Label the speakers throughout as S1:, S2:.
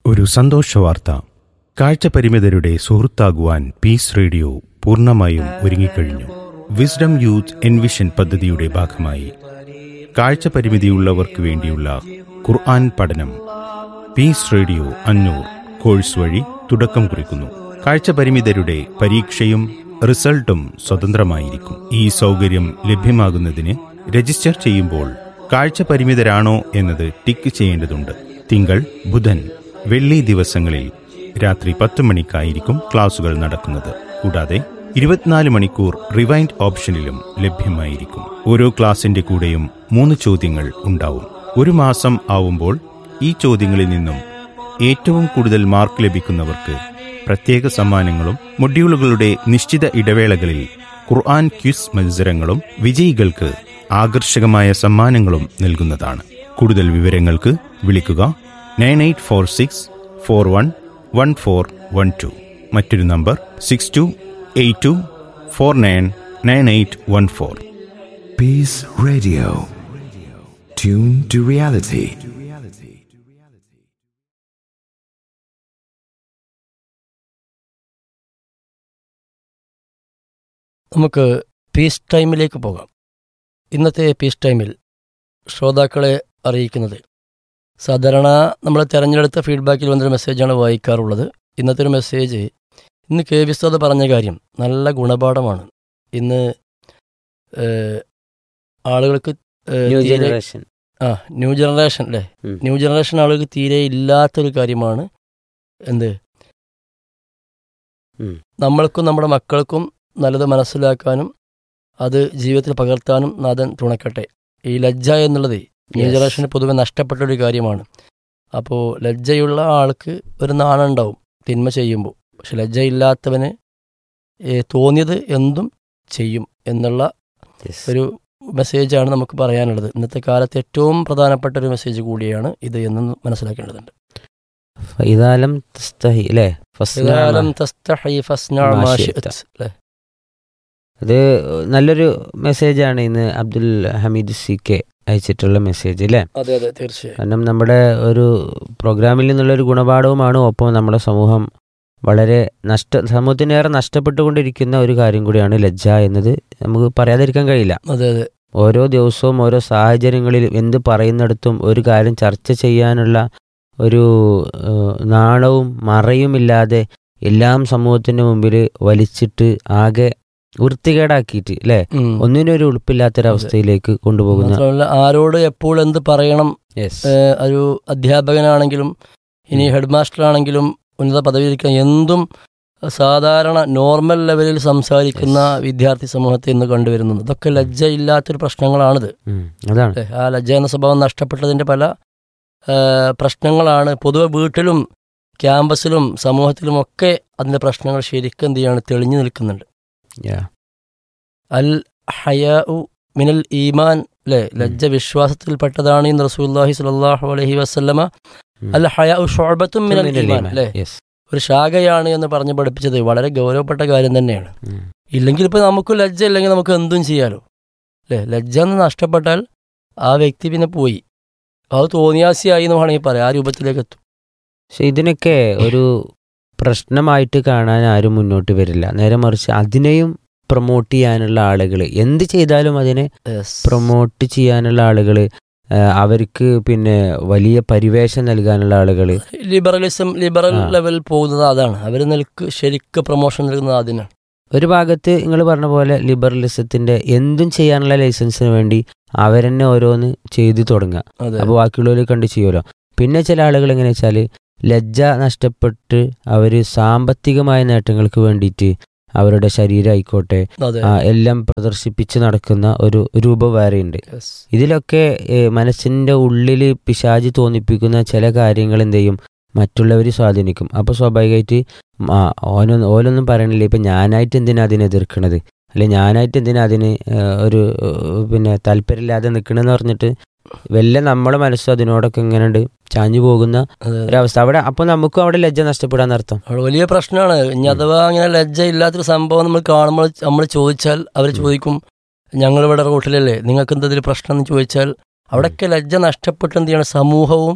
S1: ഒരു സന്തോഷവാർത്ത കാഴ്ചപരിമിതരുടെ സുഹൃത്താകുവാൻ piece radio പൂർണ്ണമായും ഒരുങ്ങിക്കഴിഞ്ഞു വിസ്ഡം യൂത്ത് എൻവിഷൻ പദ്ധതിയുടെ ഭാഗമായി കാഴ്ചപരിമിതിയുള്ളവർക്ക് വേണ്ടിയുള്ള ഖുർആൻ പഠനം പീസ് റേഡിയോ അഞ്ഞൂർ കോഴ്സ് വഴി തുടക്കം കുറിക്കുന്നു കാഴ്ചപരിമിതരുടെ പരീക്ഷയും റിസൾട്ടും സ്വതന്ത്രമായിരിക്കും ഈ സൗകര്യം ലഭ്യമാകുന്നതിന് രജിസ്റ്റർ ചെയ്യുമ്പോൾ കാഴ്ചപരിമിതരാണോ എന്നത് ടിക്ക് ചെയ്യേണ്ടതുണ്ട് തിങ്കൾ ബുധൻ വെള്ളി ദിവസങ്ങളിൽ രാത്രി പത്ത് മണിക്കായിരിക്കും ക്ലാസുകൾ നടക്കുന്നത് കൂടാതെ ഇരുപത്തിനാല് മണിക്കൂർ റിവൈൻഡ് ഓപ്ഷനിലും ലഭ്യമായിരിക്കും ഓരോ ക്ലാസിന്റെ കൂടെയും മൂന്ന് ചോദ്യങ്ങൾ ഉണ്ടാവും ഒരു മാസം ആവുമ്പോൾ ഈ ചോദ്യങ്ങളിൽ നിന്നും ഏറ്റവും കൂടുതൽ മാർക്ക് ലഭിക്കുന്നവർക്ക് പ്രത്യേക സമ്മാനങ്ങളും മൊഡ്യൂളുകളുടെ നിശ്ചിത ഇടവേളകളിൽ ഖുർആൻ ക്വിസ് മത്സരങ്ങളും വിജയികൾക്ക് ആകർഷകമായ സമ്മാനങ്ങളും നൽകുന്നതാണ് കൂടുതൽ വിവരങ്ങൾക്ക് വിളിക്കുക nine eight four six four one one four one two മറ്റൊരു number six two eight two four nine nine eight one four
S2: Peace Radio. Tune to reality.
S3: നമുക്ക് പീസ് ടൈമിലേക്ക് പോകാം ഇന്നത്തെ പീസ് ടൈമിൽ ശ്രോതാക്കളെ അറിയിക്കുന്നത് സാധാരണ നമ്മൾ തിരഞ്ഞെടുത്ത ഫീഡ്ബാക്കിൽ വന്നൊരു മെസ്സേജാണ് വായിക്കാറുള്ളത് ഇന്നത്തെ ഒരു മെസ്സേജ് ഇന്ന് കെ വിസ്തോദ് പറഞ്ഞ കാര്യം നല്ല ഗുണപാഠമാണ് ഇന്ന് ഏഹ്, ആളുകൾക്ക് ഏഹ്,
S4: ന്യൂ
S3: തീരെ-
S4: ജനറേഷൻ
S3: ആ ന്യൂ ജനറേഷൻ അല്ലേ
S4: ഉം.
S3: ന്യൂ ജനറേഷൻ ആളുകൾക്ക് തീരെ ഇല്ലാത്തൊരു കാര്യമാണ് എന്ത്
S4: ഉം.
S3: നമ്മൾക്കും നമ്മുടെ മക്കൾക്കും നല്ലത് മനസ്സിലാക്കാനും അത് ജീവിതത്തിൽ പകർത്താനും നാഥൻ തുണക്കട്ടെ ഈ ലജ്ജ എന്നുള്ളത് ന്യൂ
S4: Yes.
S3: ജനറേഷന് പൊതുവെ നഷ്ടപ്പെട്ട ഒരു കാര്യമാണ് അപ്പോൾ ലജ്ജയുള്ള ആൾക്ക് ഒരു നാണം ഉണ്ടാവും തിന്മ ചെയ്യുമ്പോൾ പക്ഷെ ലജ്ജയില്ലാത്തവന് ഏ, തോന്നിയത് എന്തും ചെയ്യും എന്നുള്ള
S4: Yes.
S3: ഒരു മെസ്സേജാണ് നമുക്ക് പറയാനുള്ളത് ഇന്നത്തെ കാലത്ത് ഏറ്റവും പ്രധാനപ്പെട്ട ഒരു മെസ്സേജ് കൂടിയാണ് ഇത് എന്ന് മനസ്സിലാക്കേണ്ടതുണ്ട്
S4: ഫൈദാലം തസ്തഹി അല്ലേ ഫസ്ന
S3: ഇതാലം തസ്തഹി ഫസ്ന
S4: മാ
S3: മാ
S4: ശിഅ്ത.
S3: ശിഅ്ത്. ല്ലേ?
S4: അത് നല്ലൊരു മെസ്സേജാണ് ഇന്ന് അബ്ദുൽ ഹമീദ് സി കെ അയച്ചിട്ടുള്ള മെസ്സേജ് അല്ലേ
S3: അതെ അതെ തീർച്ചയായും
S4: കാരണം നമ്മുടെ ഒരു പ്രോഗ്രാമിൽ നിന്നുള്ള ഒരു ഗുണപാഠവുമാണ് ഒപ്പം നമ്മുടെ സമൂഹം വളരെ നഷ്ട സമൂഹത്തിനേറെ നഷ്ടപ്പെട്ടുകൊണ്ടിരിക്കുന്ന ഒരു കാര്യം കൂടിയാണ് ലജ്ജ എന്നത് നമുക്ക് പറയാതിരിക്കാൻ കഴിയില്ല
S3: അതെ അതെ
S4: ഓരോ ദിവസവും ഓരോ സാഹചര്യങ്ങളിൽ എന്ത് പറയുന്നിടത്തും ഒരു കാര്യം ചർച്ച ചെയ്യാനുള്ള ഒരു ഏഹ്, നാണവും മറയുമില്ലാതെ എല്ലാം സമൂഹത്തിന്റെ മുമ്പിൽ വലിച്ചിട്ട് ആകെ വൃത്തികേടാക്കിയിട്ട് അല്ലേ
S3: ഉം.
S4: ഒന്നിനും ഒരു ഉളുപ്പില്ലാത്തൊരവസ്ഥയിലേക്ക് കൊണ്ടുപോകുന്ന
S3: മാത്രമല്ല ആരോട് എപ്പോൾ എന്ത് പറയണം
S4: Yes.
S3: ഏ, ഒരു അധ്യാപകനാണെങ്കിലും ഇനി ഹെഡ് മാസ്റ്റർ ആണെങ്കിലും ഉന്നത പദവിയിരിക്കാൻ എന്തും സാധാരണ നോർമൽ ലെവലിൽ സംസാരിക്കുന്ന വിദ്യാർത്ഥി സമൂഹത്തെ ഇന്ന് കണ്ടുവരുന്നത് ഇതൊക്കെ ലജ്ജയില്ലാത്തൊരു പ്രശ്നങ്ങളാണിത്
S4: ഉം, അതാണ്
S3: അല്ലേ? ആ ലജ്ജ എന്ന സ്വഭാവം നഷ്ടപ്പെട്ടതിൻ്റെ പല ആ, പ്രശ്നങ്ങളാണ് പൊതുവെ വീട്ടിലും ക്യാമ്പസിലും സമൂഹത്തിലും ഒക്കെ അതിൻ്റെ പ്രശ്നങ്ങൾ ശരിക്കും എന്ത് ചെയ്യാണ് തെളിഞ്ഞു നിൽക്കുന്നുണ്ട്
S4: Yeah.
S3: അൽ ഹയാ മിനൽ ഈമാൻ അല്ലേ ലജ്ജ വിശ്വാസത്തിൽപ്പെട്ടതാണ് ഇന്ന് റസൂല്ലാഹി സ്വല്ലല്ലാഹു അലൈഹി വസല്ലമ
S4: ഉം.
S3: അൽ ഹയാ ഷുഅബത്തും മിനൽ
S4: മിനൽ
S3: ഈമാൻ
S4: ഈമാൻ.
S3: അല്ലേ
S4: Yes.
S3: ഒരു ശാഖയാണ് എന്ന് പറഞ്ഞ് പഠിപ്പിച്ചത് വളരെ ഗൗരവപ്പെട്ട കാര്യം തന്നെയാണ്
S4: ഉം.
S3: ഇല്ലെങ്കിൽ ഇപ്പൊ നമുക്ക് ലജ്ജ ഇല്ലെങ്കിൽ നമുക്ക് എന്തും ചെയ്യാലോ അല്ലേ ലജ്ജ എന്ന് നഷ്ടപ്പെട്ടാൽ ആ വ്യക്തി പിന്നെ പോയി അത് തോന്നിയാസിയായി എന്ന് വേണമെങ്കിൽ പറയാം ആ രൂപത്തിലേക്ക് എത്തും
S4: പക്ഷെ ഇതിനൊക്കെ ഒരു പ്രശ്നമായിട്ട് കാണാൻ ആരും മുന്നോട്ട് വരില്ല നേരെ മറിച്ച് അതിനെയും പ്രൊമോട്ട് ചെയ്യാനുള്ള ആളുകൾ എന്ത് ചെയ്താലും അതിനെ പ്രൊമോട്ട് ചെയ്യാനുള്ള ആളുകൾ അവർക്ക് പിന്നെ വലിയ പരിവേഷം നൽകാനുള്ള ആളുകൾ
S3: ലിബറലിസം ലിബറൽ
S4: ആ.
S3: ലെവലിൽ പോകുന്നത് അതാണ് അവർ നിൽക്ക് ശരിക്ക് പ്രൊമോഷൻ നൽകുന്നത് അതിനാണ്
S4: ഒരു ഭാഗത്ത് നിങ്ങൾ പറഞ്ഞ പോലെ ലിബറലിസത്തിന്റെ എന്തും ചെയ്യാനുള്ള ലൈസൻസിന് വേണ്ടി അവരെന്നെ ഓരോന്ന് ചെയ്തു തുടങ്ങുക
S3: അതെ
S4: അപ്പോൾ ബാക്കിയുള്ളവർ കണ്ട് ചെയ്യുമല്ലോ പിന്നെ ചില ആളുകൾ എങ്ങനെ വെച്ചാൽ ലജ്ജ നഷ്ടപ്പെട്ട് അവർ സാമ്പത്തികമായ നേട്ടങ്ങൾക്ക് വേണ്ടിയിട്ട് അവരുടെ ശരീരം ആയിക്കോട്ടെ
S3: അതെ
S4: ആ, എല്ലാം പ്രദർശിപ്പിച്ച് നടക്കുന്ന ഒരു രൂപം വേറെയുണ്ട്
S3: Yes.
S4: ഇതിലൊക്കെ ഏ, മനസ്സിന്റെ ഉള്ളിൽ പിശാജ് തോന്നിപ്പിക്കുന്ന ചില കാര്യങ്ങൾ എന്ത് ചെയ്യും മറ്റുള്ളവർ സ്വാധീനിക്കും അപ്പോൾ സ്വാഭാവികമായിട്ട് ആ, ഓനൊന്നും ഓലൊന്നും പറയണില്ല ഇപ്പം ഞാനായിട്ട് എന്തിനാ അതിനെ എതിർക്കണത് അല്ലെ ഞാനായിട്ട് എന്തിനാ അതിന് ഏ, ഒരു ഏ, പിന്നെ താല്പര്യമില്ലാതെ നിൽക്കണമെന്ന് പറഞ്ഞിട്ട് വല്ല നമ്മളെ മനസ്സും അതിനോടൊക്കെ ഇങ്ങനെ ഉണ്ട് ചാഞ്ഞു പോകുന്ന
S3: അതെ
S4: ഒരവസ്ഥ അവിടെ അപ്പോൾ നമുക്കും അവിടെ ലജ്ജ നഷ്ടപ്പെടാൻ അർത്ഥം
S3: അവിടെ വലിയ പ്രശ്നമാണ് ഇനി അഥവാ അങ്ങനെ ലജ്ജ ഇല്ലാത്തൊരു സംഭവം നമ്മൾ കാണുമ്പോൾ നമ്മൾ ചോദിച്ചാൽ അവർ ചോദിക്കും ഞങ്ങളിവിടെ റൂട്ടിലല്ലേ നിങ്ങൾക്ക് എന്താ ഇതിൽ പ്രശ്നം എന്ന് ചോദിച്ചാൽ അവിടെയൊക്കെ ലജ്ജ നഷ്ടപ്പെട്ട് എന്ത് ചെയ്യണം സമൂഹവും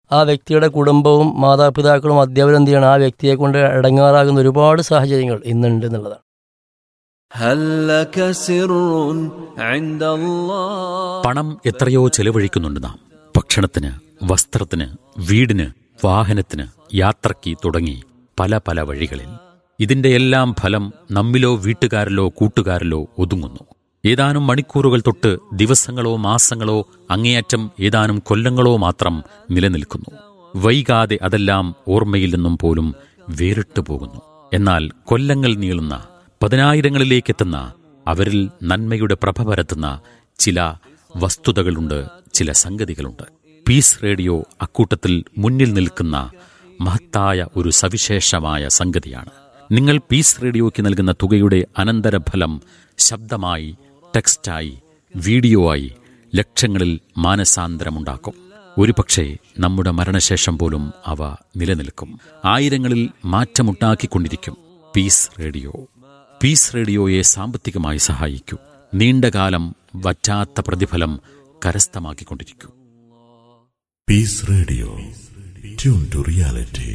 S3: ആ വ്യക്തിയുടെ കുടുംബവും മാതാപിതാക്കളും അധ്യാപനം എന്ത് ചെയ്യണം ആ വ്യക്തിയെ കൊണ്ട് ഇടങ്ങാറാകുന്ന ഒരുപാട് സാഹചര്യങ്ങൾ ഇന്നുണ്ട് എന്നുള്ളതാണ്
S5: هل لك سر عند الله
S6: പണം എത്രയോ ചെലവഴിക്കുന്നുണ്ട് നാം ഭക്ഷണത്തിന് വസ്ത്രത്തിന് വീടിന് വാഹനത്തിന് യാത്രയ്ക്ക് തുടങ്ങി പല പല വഴികളിൽ ഇതിന്റെ എല്ലാം ഫലം നമ്മിലോ വീട്ടുകാരിലോ കൂട്ടുകാരിലോ ഒതുങ്ങുന്നു ഏതാനും മണിക്കൂറുകൾ തൊട്ട് ദിവസങ്ങളോ മാസങ്ങളോ അങ്ങേയറ്റം ഏതാനും കൊല്ലങ്ങളോ മാത്രം നിലനിൽക്കുന്നു വൈകാതെ അതെല്ലാം ഓർമ്മയിൽ നിന്നും പോലും വേറിട്ടു പോകുന്നു എന്നാൽ കൊല്ലങ്ങൾ നീളുന്ന പതിനായിരങ്ങളിലേക്കെത്തുന്ന അവരിൽ നന്മയുടെ പ്രഭ പരത്തുന്ന ചില വസ്തുതകളുണ്ട് ചില സംഗതികളുണ്ട് പീസ് റേഡിയോ അക്കൂട്ടത്തിൽ മുന്നിൽ നിൽക്കുന്ന മഹത്തായ ഒരു സവിശേഷമായ സംഗതിയാണ് നിങ്ങൾ പീസ് റേഡിയോയ്ക്ക് നൽകുന്ന തുകയുടെ അനന്തരഫലം ശബ്ദമായി ടെക്സ്റ്റായി വീഡിയോ ആയി ലക്ഷങ്ങളിൽ മാനസാന്തരമുണ്ടാക്കും ഒരുപക്ഷെ നമ്മുടെ മരണശേഷം പോലും അവ നിലനിൽക്കും ആയിരങ്ങളിൽ മാറ്റമുണ്ടാക്കിക്കൊണ്ടിരിക്കും പീസ് റേഡിയോ പീസ് റേഡിയോയെ സാമ്പത്തികമായി സഹായിക്കൂ നീണ്ടകാലം വറ്റാത്ത പ്രതിഫലം കരസ്ഥമാക്കിക്കൊണ്ടിരിക്കൂ
S7: Peace Radio. Tune to reality.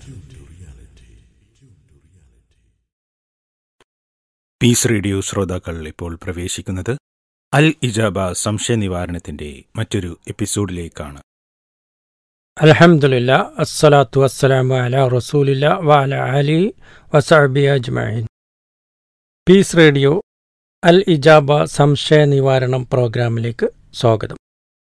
S1: Peace radio ശ്രോതാക്കൾ ഇപ്പോൾ പ്രവേശിക്കുന്നത് അൽ ഇജാബ സംശയ നിവാരണത്തിന്റെ മറ്റൊരു എപ്പിസോഡിലേക്കാണ്
S8: അലഹമുല്ല അസ്സലാത്തു വസ്സലാമു അല റസൂലില്ല വാല അലി വസഅബി അജ്മഈൻ പീസ് റേഡിയോ അൽ ഇജാബ സംശയ നിവാരണം പ്രോഗ്രാമിലേക്ക് സ്വാഗതം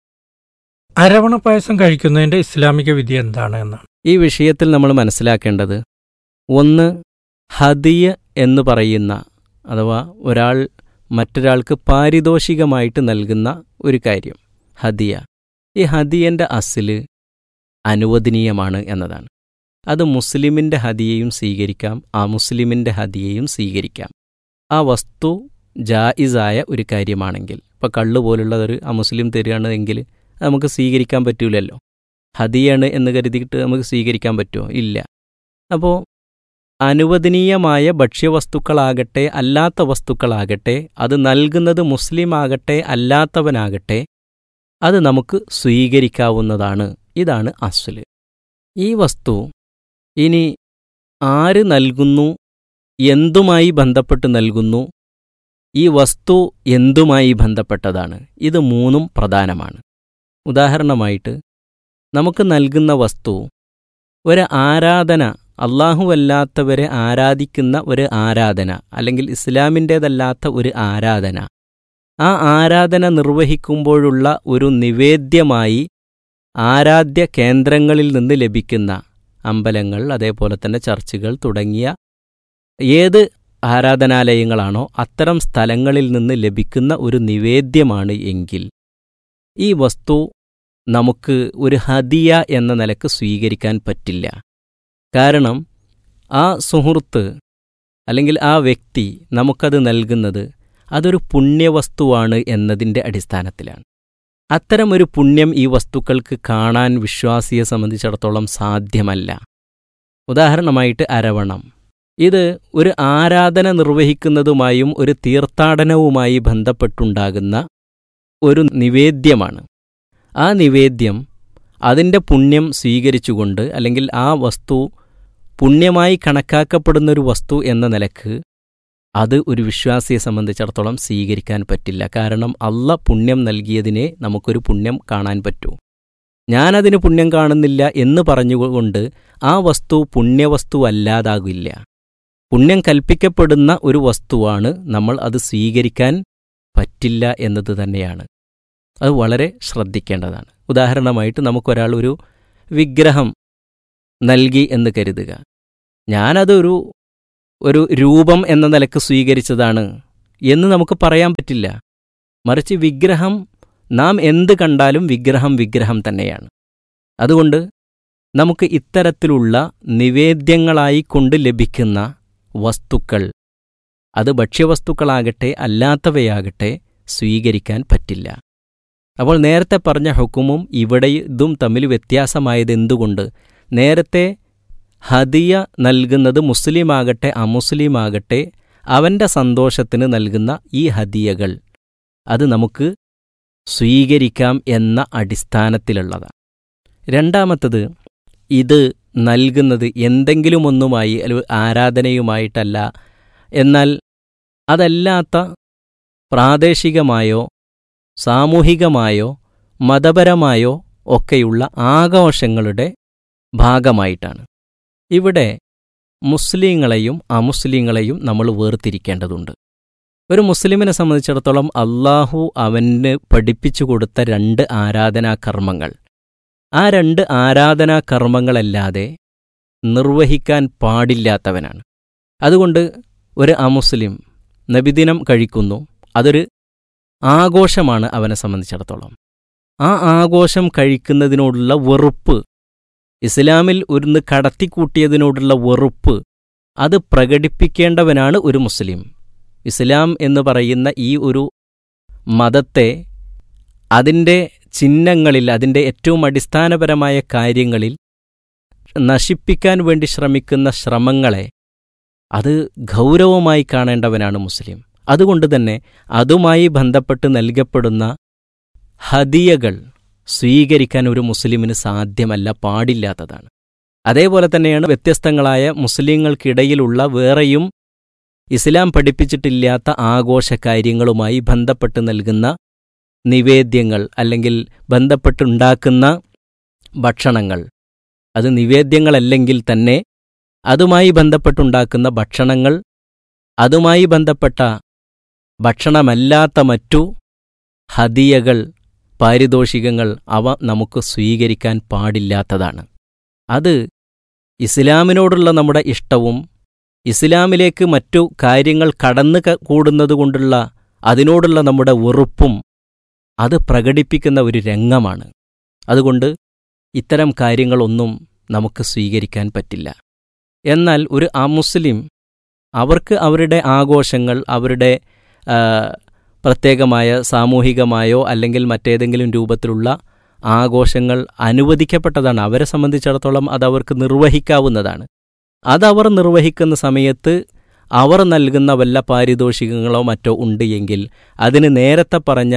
S8: അരവണ പായസം കഴിക്കുന്നതിന്റെ ഇസ്ലാമിക വിധി എന്താണ് എന്നാണ്
S9: ഈ വിഷയത്തിൽ നമ്മൾ മനസ്സിലാക്കേണ്ടത് ഒന്ന് ഹദിയ എന്ന് പറയുന്ന അഥവാ ഒരാൾ മറ്റൊരാൾക്ക് പാരിതോഷികമായിട്ട് നൽകുന്ന ഒരു കാര്യം ഹദിയ ഈ ഹദിയൻ്റെ അസില് അനുവദനീയമാണ് എന്നതാണ് അത് മുസ്ലിമിൻ്റെ ഹദിയയും സ്വീകരിക്കാം ആ മുസ്ലിമിൻ്റെ ഹദിയയും സ്വീകരിക്കാം ആ വസ്തു ജായിസായ ഒരു കാര്യമാണെങ്കിൽ ഇപ്പോൾ കള്ള് പോലുള്ളതൊരു ആ മുസ്ലിം തരികയാണെങ്കിൽ നമുക്ക് സ്വീകരിക്കാൻ പറ്റൂലല്ലോ ഹദിയാണ് എന്ന് കരുതിയിട്ട് നമുക്ക് സ്വീകരിക്കാൻ പറ്റുമോ ഇല്ല അപ്പോൾ അനുവദനീയമായ ഭക്ഷ്യവസ്തുക്കളാകട്ടെ അല്ലാത്ത വസ്തുക്കളാകട്ടെ അത് നൽകുന്നത് മുസ്ലിം ആകട്ടെ അല്ലാത്തവനാകട്ടെ അത് നമുക്ക് സ്വീകരിക്കാവുന്നതാണ് ഇതാണ് അസ്ല് ഈ വസ്തു ഇനി ആര് നൽകുന്നു എന്തുമായി ബന്ധപ്പെട്ട് നൽകുന്നു ഈ വസ്തു എന്തുമായി ബന്ധപ്പെട്ടതാണ് ഇത് മൂന്നും പ്രധാനമാണ് ഉദാഹരണമായിട്ട് നമുക്ക് നൽകുന്ന വസ്തു ഒരു ആരാധന അല്ലാഹുവല്ലാത്തവരെ ആരാധിക്കുന്ന ഒരു ആരാധന അല്ലെങ്കിൽ ഇസ്ലാമിൻ്റേതല്ലാത്ത ഒരു ആരാധന ആ ആരാധന നിർവഹിക്കുമ്പോഴുള്ള ഒരു നിവേദ്യമായി ആരാധ്യ കേന്ദ്രങ്ങളിൽ നിന്ന് ലഭിക്കുന്ന അമ്പലങ്ങൾ അതേപോലെ തന്നെ ചർച്ചുകൾ തുടങ്ങിയ ഏത് ആരാധനാലയങ്ങളാണോ അത്തരം സ്ഥലങ്ങളിൽ നിന്ന് ലഭിക്കുന്ന ഒരു നിവേദ്യമാണ് എങ്കിൽ ഈ വസ്തു നമുക്ക് ഒരു ഹദിയ എന്ന നിലക്ക് സ്വീകരിക്കാൻ പറ്റില്ല കാരണം ആ സുഹൃത്ത് അല്ലെങ്കിൽ ആ വ്യക്തി നമുക്കത് നൽകുന്നത് അതൊരു പുണ്യവസ്തുവാണ് എന്നതിൻ്റെ അടിസ്ഥാനത്തിലാണ് അത്തരമൊരു പുണ്യം ഈ വസ്തുക്കൾക്ക് കാണാൻ വിശ്വാസിയെ സംബന്ധിച്ചിടത്തോളം സാധ്യമല്ല ഉദാഹരണമായിട്ട് അരവണം ഇത് ഒരു ആരാധന നിർവഹിക്കുന്നതുമായും ഒരു തീർത്ഥാടനവുമായി ബന്ധപ്പെട്ടുണ്ടാകുന്ന ഒരു നിവേദ്യമാണ് ആ നിവേദ്യം അതിൻ്റെ പുണ്യം സ്വീകരിച്ചുകൊണ്ട് അല്ലെങ്കിൽ ആ വസ്തു പുണ്യമായി കണക്കാക്കപ്പെടുന്ന ഒരു വസ്തു എന്ന നിലക്ക് അത് ഒരു വിശ്വാസിയെ സംബന്ധിച്ചിടത്തോളം സ്വീകരിക്കാൻ പറ്റില്ല കാരണം അല്ല പുണ്യം നൽകിയതിനെ നമുക്കൊരു പുണ്യം കാണാൻ പറ്റൂ ഞാനതിന് പുണ്യം കാണുന്നില്ല എന്ന് പറഞ്ഞുകൊണ്ട് ആ വസ്തു പുണ്യവസ്തു അല്ലാതാകില്ല പുണ്യം കൽപ്പിക്കപ്പെടുന്ന ഒരു വസ്തുവാണ് നമ്മൾ അത് സ്വീകരിക്കാൻ പറ്റില്ല എന്നത് തന്നെയാണ് അത് വളരെ ശ്രദ്ധിക്കേണ്ടതാണ് ഉദാഹരണമായിട്ട് നമുക്കൊരാൾ ഒരു വിഗ്രഹം നൽകി എന്ന് കരുതുക ഞാനതൊരു ഒരു രൂപം എന്ന നിലക്ക് സ്വീകരിച്ചതാണ് എന്ന് നമുക്ക് പറയാൻ പറ്റില്ല മറിച്ച് വിഗ്രഹം നാം എന്ത് കണ്ടാലും വിഗ്രഹം വിഗ്രഹം തന്നെയാണ് അതുകൊണ്ട് നമുക്ക് ഇത്തരത്തിലുള്ള നിവേദ്യങ്ങളായി കൊണ്ട് ലഭിക്കുന്ന വസ്തുക്കൾ അത് ഭക്ഷ്യവസ്തുക്കളാകട്ടെ അല്ലാത്തവയാകട്ടെ സ്വീകരിക്കാൻ പറ്റില്ല അപ്പോൾ നേരത്തെ പറഞ്ഞ ഹുക്കുമും ഇവിടെ ഇതും തമ്മിൽ വ്യത്യാസമായത് എന്തുകൊണ്ട് നേരത്തെ ഹദിയ നൽകുന്നത് മുസ്ലിമാകട്ടെ അമുസ്ലിമാകട്ടെ അവൻ്റെ സന്തോഷത്തിന് നൽകുന്ന ഈ ഹദിയകൾ അത് നമുക്ക് സ്വീകരിക്കാം എന്ന അടിസ്ഥാനത്തിലുള്ളതാണ് രണ്ടാമത്തത് ഇത് നൽകുന്നത് എന്തെങ്കിലും ഒന്നുമായി അല്ല ആരാധനയുമായിട്ടല്ല എന്നാൽ അതല്ലാത്ത പ്രാദേശികമായോ സാമൂഹികമായോ മതപരമായോ ഒക്കെയുള്ള ആഘോഷങ്ങളുടെ ഭാഗമായിട്ടാണ് ഇവിടെ മുസ്ലിങ്ങളെയും അമുസ്ലിങ്ങളെയും നമ്മൾ വേർതിരിക്കേണ്ടതുണ്ട് ഒരു മുസ്ലിമിനെ സംബന്ധിച്ചിടത്തോളം അള്ളാഹു അവന് പഠിപ്പിച്ചു കൊടുത്ത രണ്ട് ആരാധനാ കർമ്മങ്ങൾ ആ രണ്ട് ആരാധനാ കർമ്മങ്ങളല്ലാതെ നിർവഹിക്കാൻ പാടില്ലാത്തവനാണ് അതുകൊണ്ട് ഒരു അമുസ്ലിം നബിദിനം കഴിക്കുന്നു അതൊരു ആഘോഷമാണ് അവനെ സംബന്ധിച്ചിടത്തോളം ആ ആഘോഷം കഴിക്കുന്നതിനോടുള്ള വെറുപ്പ് ഇസ്ലാമിൽ ഒരുന്ന് കടത്തിക്കൂട്ടിയതിനോടുള്ള വെറുപ്പ് അത് പ്രകടിപ്പിക്കേണ്ടവനാണ് ഒരു മുസ്ലിം ഇസ്ലാം എന്ന് പറയുന്ന ഈ ഒരു മതത്തെ അതിൻ്റെ ചിഹ്നങ്ങളിൽ അതിൻ്റെ ഏറ്റവും അടിസ്ഥാനപരമായ കാര്യങ്ങളിൽ നശിപ്പിക്കാൻ വേണ്ടി ശ്രമിക്കുന്ന ശ്രമങ്ങളെ അത് ഗൗരവമായി കാണേണ്ടവനാണ് മുസ്ലിം അതുകൊണ്ട് തന്നെ അതുമായി ബന്ധപ്പെട്ട് നൽകപ്പെടുന്ന ഹദിയകൾ സ്വീകരിക്കാൻ ഒരു മുസ്ലിമിന് സാധ്യമല്ല പാടില്ലാത്തതാണ് അതേപോലെ തന്നെയാണ് വ്യത്യസ്തങ്ങളായ മുസ്ലിങ്ങൾക്കിടയിലുള്ള വേറെയും ഇസ്ലാം പഠിപ്പിച്ചിട്ടില്ലാത്ത ആഘോഷ കാര്യങ്ങളുമായി ബന്ധപ്പെട്ട് നൽകുന്ന നിവേദ്യങ്ങൾ അല്ലെങ്കിൽ ബന്ധപ്പെട്ടുണ്ടാക്കുന്ന ഭക്ഷണങ്ങൾ അത് നിവേദ്യങ്ങളല്ലെങ്കിൽ തന്നെ അതുമായി ബന്ധപ്പെട്ടുണ്ടാക്കുന്ന ഭക്ഷണങ്ങൾ അതുമായി ബന്ധപ്പെട്ട ഭക്ഷണമല്ലാത്ത മറ്റു ഹദിയകൾ പാരിതോഷികങ്ങൾ അവ നമുക്ക് സ്വീകരിക്കാൻ പാടില്ലാത്തതാണ് അത് ഇസ്ലാമിനോടുള്ള നമ്മുടെ ഇഷ്ടവും ഇസ്ലാമിലേക്ക് മറ്റു കാര്യങ്ങൾ കടന്നു ക- കൂടുന്നതുകൊണ്ടുള്ള അതിനോടുള്ള നമ്മുടെ വെറുപ്പും അത് പ്രകടിപ്പിക്കുന്ന ഒരു രംഗമാണ് അതുകൊണ്ട് ഇത്തരം കാര്യങ്ങളൊന്നും നമുക്ക് സ്വീകരിക്കാൻ പറ്റില്ല എന്നാൽ ഒരു അമുസ്ലിം അവർക്ക് അവരുടെ ആഘോഷങ്ങൾ അവരുടെ ആ, പ്രത്യേകമായ സാമൂഹികമായോ അല്ലെങ്കിൽ മറ്റേതെങ്കിലും രൂപത്തിലുള്ള ആഘോഷങ്ങൾ അനുവദിക്കപ്പെട്ടതാണ് അവരെ സംബന്ധിച്ചിടത്തോളം അത് അവർക്ക് നിർവഹിക്കാവുന്നതാണ് അതവർ നിർവഹിക്കുന്ന സമയത്ത് അവർ നൽകുന്ന വല്ല പാരിതോഷികങ്ങളോ മറ്റോ ഉണ്ട് എങ്കിൽ അതിന് നേരത്തെ പറഞ്ഞ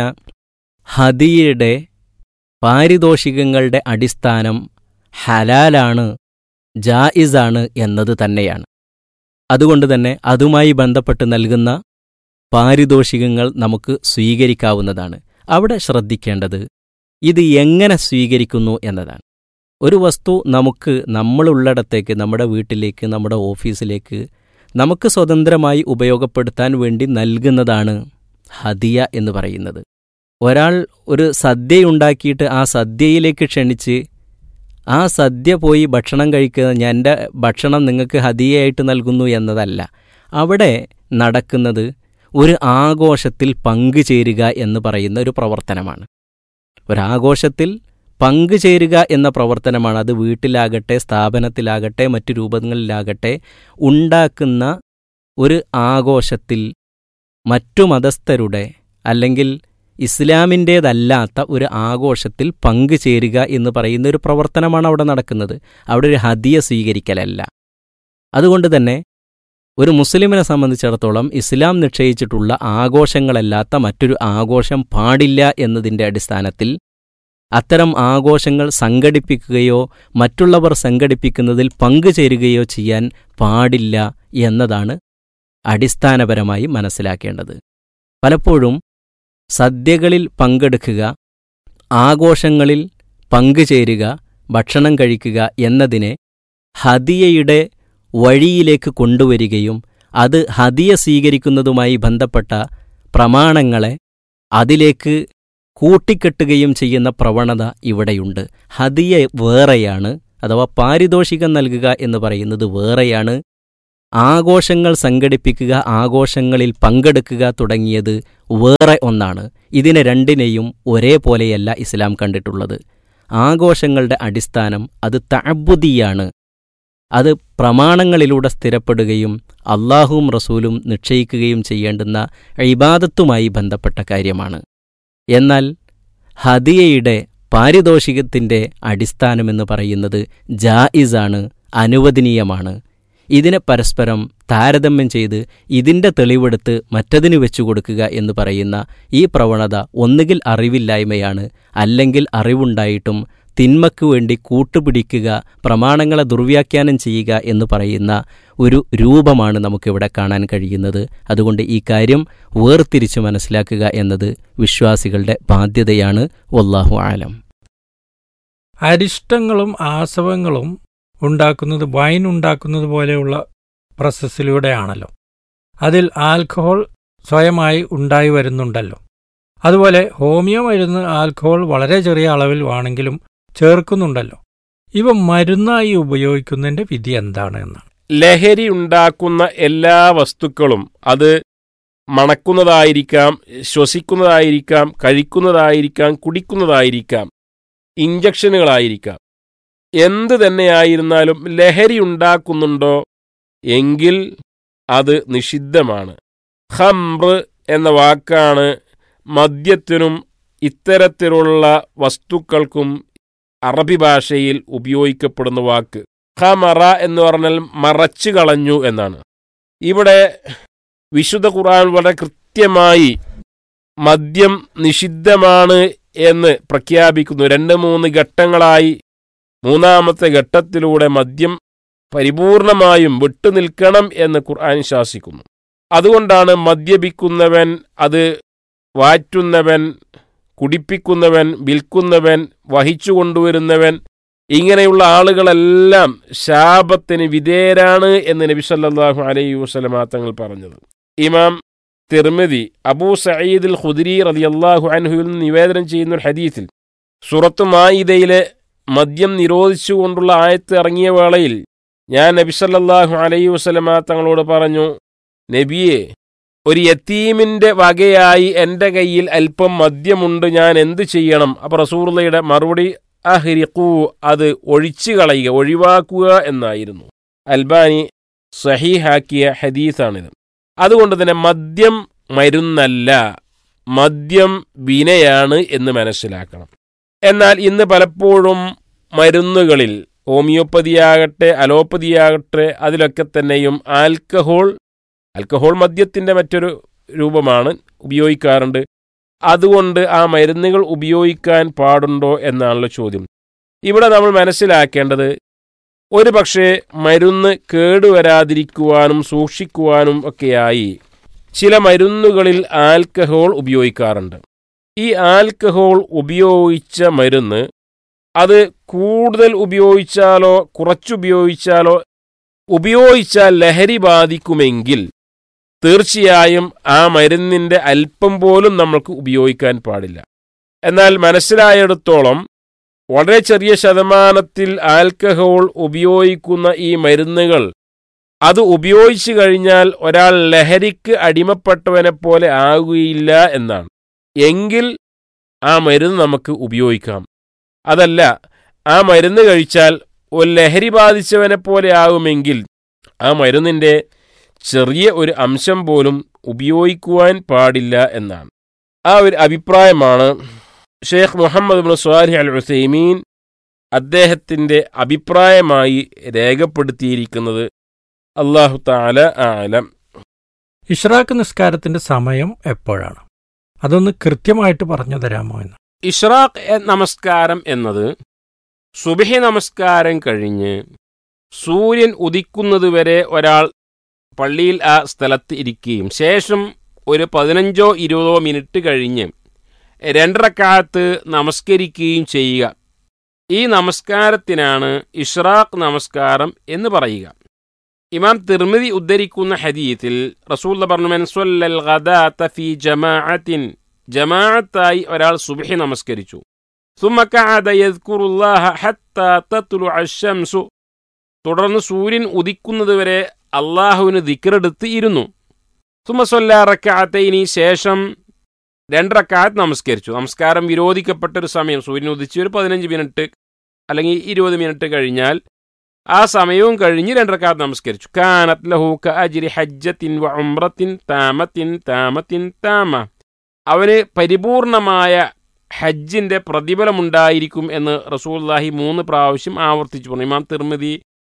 S9: ഹദിയുടെ പാരിതോഷികങ്ങളുടെ അടിസ്ഥാനം ഹലാലാണ് ജായിസാണ് എന്നത് തന്നെയാണ് അതുകൊണ്ട് തന്നെ അതുമായി ബന്ധപ്പെട്ട് നൽകുന്ന പാരിതോഷികങ്ങൾ നമുക്ക് സ്വീകരിക്കാവുന്നതാണ് അവിടെ ശ്രദ്ധിക്കേണ്ടത് ഇത് എങ്ങനെ സ്വീകരിക്കുന്നു എന്നതാണ് ഒരു വസ്തു നമുക്ക് നമ്മളുള്ളിടത്തേക്ക് നമ്മുടെ വീട്ടിലേക്ക് നമ്മുടെ ഓഫീസിലേക്ക് നമുക്ക് സ്വതന്ത്രമായി ഉപയോഗപ്പെടുത്താൻ വേണ്ടി നൽകുന്നതാണ് ഹദിയ എന്ന് പറയുന്നത് ഒരാൾ ഒരു സദ്യയുണ്ടാക്കിയിട്ട് ആ സദ്യയിലേക്ക് ക്ഷണിച്ച് ആ സദ്യ പോയി ഭക്ഷണം കഴിക്കുക ഞാൻ എൻ്റെ ഭക്ഷണം നിങ്ങൾക്ക് ഹദിയയായിട്ട് നൽകുന്നു എന്നതല്ല അവിടെ നടക്കുന്നത് ഒരു ആഘോഷത്തിൽ പങ്കുചേരുക എന്ന് പറയുന്ന ഒരു പ്രവർത്തനമാണ് ഒരാഘോഷത്തിൽ പങ്കുചേരുക എന്ന പ്രവർത്തനമാണ് അത് വീട്ടിലാകട്ടെ സ്ഥാപനത്തിലാകട്ടെ മറ്റു രൂപങ്ങളിലാകട്ടെ ഉണ്ടാക്കുന്ന ഒരു ആഘോഷത്തിൽ മറ്റു മതസ്ഥരുടെ അല്ലെങ്കിൽ ഇസ്ലാമിൻ്റേതല്ലാത്ത ഒരു ആഘോഷത്തിൽ പങ്കുചേരുക എന്ന് പറയുന്ന ഒരു പ്രവർത്തനമാണ് അവിടെ നടക്കുന്നത് അവിടെ ഒരു ഹദിയ സ്വീകരിക്കലല്ല അതുകൊണ്ട് തന്നെ ഒരു മുസ്ലിമിനെ സംബന്ധിച്ചിടത്തോളം ഇസ്ലാം നിശ്ചയിച്ചിട്ടുള്ള ആഘോഷങ്ങളല്ലാത്ത മറ്റൊരു ആഘോഷം പാടില്ല എന്നതിൻ്റെ അടിസ്ഥാനത്തിൽ അത്തരം ആഘോഷങ്ങൾ സംഘടിപ്പിക്കുകയോ മറ്റുള്ളവർ സംഘടിപ്പിക്കുന്നതിൽ പങ്കുചേരുകയോ ചെയ്യാൻ പാടില്ല എന്നതാണ് അടിസ്ഥാനപരമായി മനസ്സിലാക്കേണ്ടത് പലപ്പോഴും സദ്യകളിൽ പങ്കെടുക്കുക ആഘോഷങ്ങളിൽ പങ്കുചേരുക ഭക്ഷണം കഴിക്കുക എന്നതിനെ ഹദിയയുടെ വഴിയിലേക്ക് കൊണ്ടുവരികയും അത് ഹദിയ സ്വീകരിക്കുന്നതുമായി ബന്ധപ്പെട്ട പ്രമാണങ്ങളെ അതിലേക്ക് കൂട്ടിക്കെട്ടുകയും ചെയ്യുന്ന പ്രവണത ഇവിടെയുണ്ട് ഹദിയ വേറെയാണ് അഥവാ പാരിതോഷികം നൽകുക എന്ന് പറയുന്നത് വേറെയാണ് ആഘോഷങ്ങൾ സംഘടിപ്പിക്കുക ആഘോഷങ്ങളിൽ പങ്കെടുക്കുക തുടങ്ങിയത് വേറെ ഒന്നാണ് ഇതിനെ രണ്ടിനെയും ഒരേപോലെയല്ല ഇസ്ലാം കണ്ടിട്ടുള്ളത് ആഘോഷങ്ങളുടെ അടിസ്ഥാനം അത് തഅബുദിയാണ് അത് പ്രമാണങ്ങളിലൂടെ സ്ഥിരപ്പെടുകയും അള്ളാഹുവും റസൂലും നിശ്ചയിക്കുകയും ചെയ്യേണ്ടുന്ന ഇബാദത്തുമായി ബന്ധപ്പെട്ട കാര്യമാണ് എന്നാൽ ഹദിയയുടെ പാരിതോഷികത്തിൻ്റെ അടിസ്ഥാനമെന്ന് പറയുന്നത് ജായിസാണ് അനുവദനീയമാണ് ഇതിനെ പരസ്പരം താരതമ്യം ചെയ്ത് ഇതിൻ്റെ തെളിവെടുത്ത് മറ്റതിന് വെച്ചു കൊടുക്കുക എന്ന് പറയുന്ന ഈ പ്രവണത ഒന്നുകിൽ അറിവില്ലായ്മയാണ് അല്ലെങ്കിൽ അറിവുണ്ടായിട്ടും തിന്മക്ക് വേണ്ടി കൂട്ടുപിടിക്കുക പ്രമാണങ്ങളെ ദുർവ്യാഖ്യാനം ചെയ്യുക എന്ന് പറയുന്ന ഒരു രൂപമാണ് നമുക്കിവിടെ കാണാൻ കഴിയുന്നത് അതുകൊണ്ട് ഈ കാര്യം വേർതിരിച്ച് മനസ്സിലാക്കുക എന്നത് വിശ്വാസികളുടെ ബാധ്യതയാണ് വല്ലാഹു ആലം
S8: അരിഷ്ടങ്ങളും ആസവങ്ങളും ഉണ്ടാക്കുന്നത് വൈൻ ഉണ്ടാക്കുന്നത് പോലെയുള്ള പ്രോസസ്സിലൂടെയാണല്ലോ അതിൽ ആൽക്കഹോൾ സ്വയമായി ഉണ്ടായി വരുന്നുണ്ടല്ലോ അതുപോലെ ഹോമിയോ മരുന്ന് ആൽക്കഹോൾ വളരെ ചെറിയ അളവിൽ വേണമെങ്കിലും ചേർക്കുന്നുണ്ടല്ലോ ഇവ മരുന്നായി ഉപയോഗിക്കുന്നതിന്റെ വിധി എന്താണ് എന്നാണ്
S10: ലഹരി ഉണ്ടാക്കുന്ന എല്ലാ വസ്തുക്കളും അത് മണക്കുന്നതായിരിക്കാം ശ്വസിക്കുന്നതായിരിക്കാം കഴിക്കുന്നതായിരിക്കാം കുടിക്കുന്നതായിരിക്കാം ഇഞ്ചക്ഷനുകളായിരിക്കാം എന്ത് തന്നെയായിരുന്നാലും ലഹരി ഉണ്ടാക്കുന്നുണ്ടോ എങ്കിൽ അത് നിഷിദ്ധമാണ് ഹംറ് എന്ന വാക്കാണ് മദ്യത്തിനും ഇത്തരത്തിലുള്ള വസ്തുക്കൾക്കും അറബി ഭാഷയിൽ ഉപയോഗിക്കപ്പെടുന്ന വാക്ക് ഖമറ എന്ന് പറഞ്ഞാൽ മറച്ചു കളഞ്ഞു എന്നാണ് ഇവിടെ വിശുദ്ധ ഖുർആൻ വളരെ കൃത്യമായി മദ്യം നിഷിദ്ധമാണ് എന്ന് പ്രഖ്യാപിക്കുന്നു രണ്ട് മൂന്ന് ഘട്ടങ്ങളായി മൂന്നാമത്തെ ഘട്ടത്തിലൂടെ മദ്യം പരിപൂർണമായും വിട്ടുനിൽക്കണം എന്ന് ഖുർആൻ ശാസിക്കുന്നു അതുകൊണ്ടാണ് മദ്യപിക്കുന്നവൻ അത് വാറ്റുന്നവൻ കുടിപ്പിക്കുന്നവൻ വിൽക്കുന്നവൻ വഹിച്ചു കൊണ്ടുവരുന്നവൻ ഇങ്ങനെയുള്ള ആളുകളെല്ലാം ശാപത്തിന് വിധേയരാണ് എന്ന് നബി സല്ലല്ലാഹു അലൈഹി വസല്ലമ തങ്ങൾ പറഞ്ഞത് ഇമാം തിർമിതി അബൂ സഈദുൽ ഖുദരി റളിയല്ലാഹു അൻഹുവിൽ നിന്ന് നിവേദനം ചെയ്യുന്ന ഒരു ഹദീസിൽ സുറത്ത് മായിദയിലെ മദ്യം നിരോധിച്ചുകൊണ്ടുള്ള ആയത്ത് ഇറങ്ങിയ വേളയിൽ ഞാൻ നബി സല്ലല്ലാഹു അലൈഹി വസല്ലമ തങ്ങളോട് പറഞ്ഞു നബിയെ ഒരു യത്തീമിന്റെ വകയായി എൻ്റെ കയ്യിൽ അല്പം മദ്യമുണ്ട് ഞാൻ എന്ത് ചെയ്യണം അപ്പോൾ റസൂർലയുടെ മറുപടി അഹ്രിഖൂ അത് ഒഴിച്ചു കളയുക ഒഴിവാക്കുക എന്നായിരുന്നു അൽബാനി സഹീഹാക്കിയ ഹദീസാണിത് അതുകൊണ്ട് തന്നെ മദ്യം മരുന്നല്ല മദ്യം വിനയാണ് എന്ന് മനസ്സിലാക്കണം എന്നാൽ ഇന്ന് പലപ്പോഴും മരുന്നുകളിൽ ഹോമിയോപ്പതിയാകട്ടെ അലോപ്പതിയാകട്ടെ അതിലൊക്കെ തന്നെയും ആൽക്കഹോൾ ആൽക്കഹോൾ മദ്യത്തിൻ്റെ മറ്റൊരു രൂപമാണ് ഉപയോഗിക്കാറുണ്ട് അതുകൊണ്ട് ആ മരുന്നുകൾ ഉപയോഗിക്കാൻ പാടുണ്ടോ എന്നാണല്ലോ ചോദ്യം ഇവിടെ നമ്മൾ മനസ്സിലാക്കേണ്ടത് ഒരു പക്ഷേ മരുന്ന് കേടുവരാതിരിക്കുവാനും സൂക്ഷിക്കുവാനും ഒക്കെയായി ചില മരുന്നുകളിൽ ആൽക്കഹോൾ ഉപയോഗിക്കാറുണ്ട് ഈ ആൽക്കഹോൾ ഉപയോഗിച്ച മരുന്ന് അത് കൂടുതൽ ഉപയോഗിച്ചാലോ കുറച്ചുപയോഗിച്ചാലോ ഉപയോഗിച്ചാൽ ലഹരി ബാധിക്കുമെങ്കിൽ തീർച്ചയായും ആ മരുന്നിൻ്റെ അല്പം പോലും നമ്മൾക്ക് ഉപയോഗിക്കാൻ പാടില്ല എന്നാൽ മനസ്സിലായിടത്തോളം വളരെ ചെറിയ ശതമാനത്തിൽ ആൽക്കഹോൾ ഉപയോഗിക്കുന്ന ഈ മരുന്നുകൾ അത് ഉപയോഗിച്ചു കഴിഞ്ഞാൽ ഒരാൾ ലഹരിക്ക് അടിമപ്പെട്ടവനെ പോലെ ആകുകയില്ല എന്നാണ് എങ്കിൽ ആ മരുന്ന് നമുക്ക് ഉപയോഗിക്കാം അതല്ല ആ മരുന്ന് കഴിച്ചാൽ ഒരു ലഹരി ബാധിച്ചവനെ പോലെ ആകുമെങ്കിൽ ആ മരുന്നിൻ്റെ ചെറിയ ഒരു അംശം പോലും ഉപയോഗിക്കുവാൻ പാടില്ല എന്നാണ് ആ ഒരു അഭിപ്രായമാണ് Sheikh Muhammad bin Salih al Uthaymeen അദ്ദേഹത്തിൻ്റെ അഭിപ്രായമായി രേഖപ്പെടുത്തിയിരിക്കുന്നത് അള്ളാഹു താല ആലം
S8: ഇഷ്റാഖ് നിസ്കാരത്തിന്റെ സമയം എപ്പോഴാണ് അതൊന്ന് കൃത്യമായിട്ട് പറഞ്ഞു തരാമോ എന്ന്
S10: ഇഷ്റാഖ് എ- നമസ്കാരം എന്നത് സുബഹി നമസ്കാരം കഴിഞ്ഞ് സൂര്യൻ ഉദിക്കുന്നതുവരെ ഒരാൾ പള്ളിയിൽ ആ സ്ഥലത്ത് ഇരിക്കുകയും ശേഷം ഒരു പതിനഞ്ചോ ഇരുപതോ മിനിറ്റ് കഴിഞ്ഞ് രണ്ടരക്കാലത്ത് നമസ്കരിക്കുകയും ചെയ്യുക ഈ നമസ്കാരത്തിനാണ് ഇഷ്റാഖ് നമസ്കാരം എന്ന് പറയുക ഇമാം തിർമിതി ഉദ്ധരിക്കുന്ന ഹദീത്തിൽ റസൂൽ പറഞ്ഞു "മൻ സ്വല്ലൽ ഗദാത ഫീ ജമാഅത്തിൻ ജമാഅത്തായി ഒരാൾ സുബ്ഹി നമസ്കരിച്ചു ثم قعد يذكر الله حتى تطلع الشمس തുടർന്ന് സൂര്യൻ ഉദിക്കുന്നതുവരെ അള്ളാഹുവിന് ദിക്റെടുത്ത് ഇരുന്നു സുമസൊല്ല റക്കാത്തയിനി ശേഷം രണ്ട് റക്കാത്ത് നമസ്കരിച്ചു നമസ്കാരം വിരോധിക്കപ്പെട്ട ഒരു സമയം സൂര്യൻ ഉദിച്ച് ഒരു പതിനഞ്ച് മിനിറ്റ് അല്ലെങ്കിൽ ഇരുപത് മിനിറ്റ് കഴിഞ്ഞാൽ ആ സമയവും കഴിഞ്ഞ് രണ്ട് റക്കാത്ത് നമസ്കരിച്ചു കാനത്ത് ലഹു അജിരി ഹജ്ജത്തിൻ വ ഉംറത്തിൻ താമത്തിൻ താമത്തിൻ താമ അവന് പരിപൂർണമായ ഹജ്ജിന്റെ പ്രതിഫലമുണ്ടായിരിക്കും എന്ന് റസൂല്ലാഹി മൂന്ന് പ്രാവശ്യം ആവർത്തിച്ചു പറഞ്ഞു ഇമാം തിർമിതി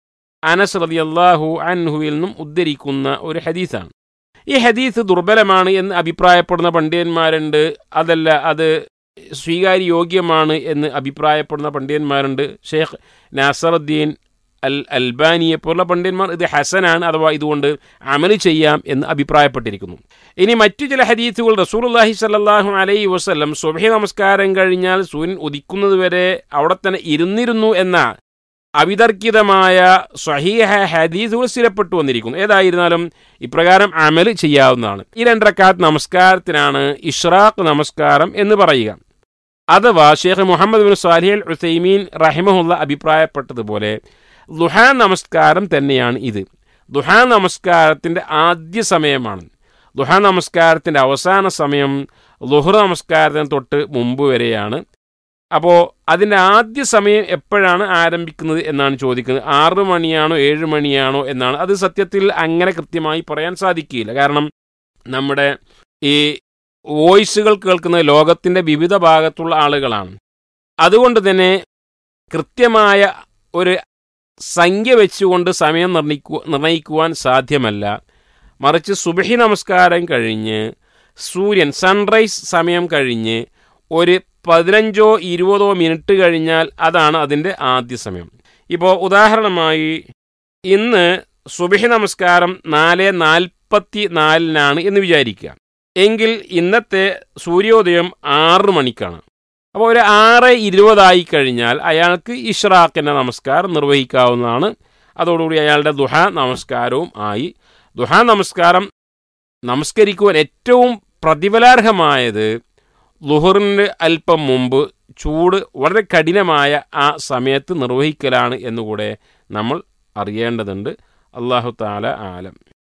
S10: അനസ് റളിയല്ലാഹു അൻഹുവിൽ നിന്നും ഉദ്ധരിക്കുന്ന ഒരു ഹദീസാണ് ഈ ഹദീസ് ദുർബലമാണ് എന്ന് അഭിപ്രായപ്പെടുന്ന പണ്ഡിതന്മാരുണ്ട് അതല്ല അത് സ്വീകാര്യോഗ്യമാണ് എന്ന് അഭിപ്രായപ്പെടുന്ന പണ്ഡിതന്മാരുണ്ട് ഷെയ്ഖ് നാസറുദ്ദീൻ അൽ അൽബാനിയെ പോലുള്ള പണ്ഡിതന്മാർ ഇത് ഹസനാണ് അഥവാ ഇതുകൊണ്ട് അമല് ചെയ്യാം എന്ന് അഭിപ്രായപ്പെട്ടിരിക്കുന്നു ഇനി മറ്റു ചില ഹദീസുകൾ റസൂലുള്ളാഹി സ്വല്ലല്ലാഹു അലൈഹി വസല്ലം സുബഹി നമസ്കാരം കഴിഞ്ഞാൽ സൂര്യൻ ഉദിക്കുന്നതുവരെ അവിടെ തന്നെ ഇരുന്നിരുന്നു എന്ന അവിതർക്കിതമായ സ്വഹീഹ ഹദീസുകൾ സ്ഥിരപ്പെട്ടു വന്നിരിക്കുന്നു ഏതായിരുന്നാലും ഇപ്രകാരം അമൽ ചെയ്യാവുന്നതാണ് ഈ രണ്ടരക്കാത്ത് നമസ്കാരത്തിനാണ് ഇഷ്റാഖ് നമസ്കാരം എന്ന് പറയുക അഥവാ Sheikh Muhammad bin Salih al Uthaymeen റഹിമഹുല്ല അഭിപ്രായപ്പെട്ടതുപോലെ ദുഹാ നമസ്കാരം തന്നെയാണ് ഇത് ദുഹാ നമസ്കാരത്തിൻ്റെ ആദ്യ സമയമാണ് ദുഹാ നമസ്കാരത്തിൻ്റെ അവസാന സമയം ലുഹർ നമസ്കാരത്തിന് തൊട്ട് മുമ്പ് വരെയാണ് അപ്പോൾ അതിൻ്റെ ആദ്യ സമയം എപ്പോഴാണ് ആരംഭിക്കുന്നത് എന്നാണ് ചോദിക്കുന്നത് ആറ് മണിയാണോ ഏഴ് മണിയാണോ എന്നാണ് അത് സത്യത്തിൽ അങ്ങനെ കൃത്യമായി പറയാൻ സാധിക്കില്ല കാരണം നമ്മുടെ ഈ വോയിസുകൾ കേൾക്കുന്നത് ലോകത്തിൻ്റെ വിവിധ ഭാഗത്തുള്ള ആളുകളാണ് അതുകൊണ്ട് തന്നെ കൃത്യമായ ഒരു സംഖ്യ വെച്ചുകൊണ്ട് സമയം നിർണ്ണയിക്കു നിർണ്ണയിക്കുവാൻ സാധ്യമല്ല മറിച്ച് സുബഹി നമസ്കാരം കഴിഞ്ഞ് സൂര്യൻ സൺറൈസ് സമയം കഴിഞ്ഞ് ഒരു പതിനഞ്ചോ ഇരുപതോ മിനിറ്റ് കഴിഞ്ഞാൽ അതാണ് അതിൻ്റെ ആദ്യ സമയം ഇപ്പോൾ ഉദാഹരണമായി ഇന്ന് സുബഹി നമസ്കാരം നാല് നാൽപ്പത്തി നാലിനാണ് എന്ന് വിചാരിക്കുക എങ്കിൽ ഇന്നത്തെ സൂര്യോദയം ആറ് മണിക്കാണ് അപ്പോൾ ഒരു ആറ് ഇരുപതായി കഴിഞ്ഞാൽ അയാൾക്ക് ഇഷ്റാഖിൻ്റെ നമസ്കാരം നിർവഹിക്കാവുന്നതാണ് അതോടുകൂടി അയാളുടെ ദുഹ നമസ്കാരവും ആയി ദുഹ നമസ്കാരം നമസ്കരിക്കുവാൻ ഏറ്റവും പ്രതിഫലാർഹമായത് ലുഹറിന് അല്പം മുമ്പ് ചൂട് വളരെ കഠിനമായ ആ സമയത്ത് നിർവഹിക്കലാണ് എന്നുകൂടെ നമ്മൾ അറിയേണ്ടതുണ്ട് അള്ളാഹു താല ആലം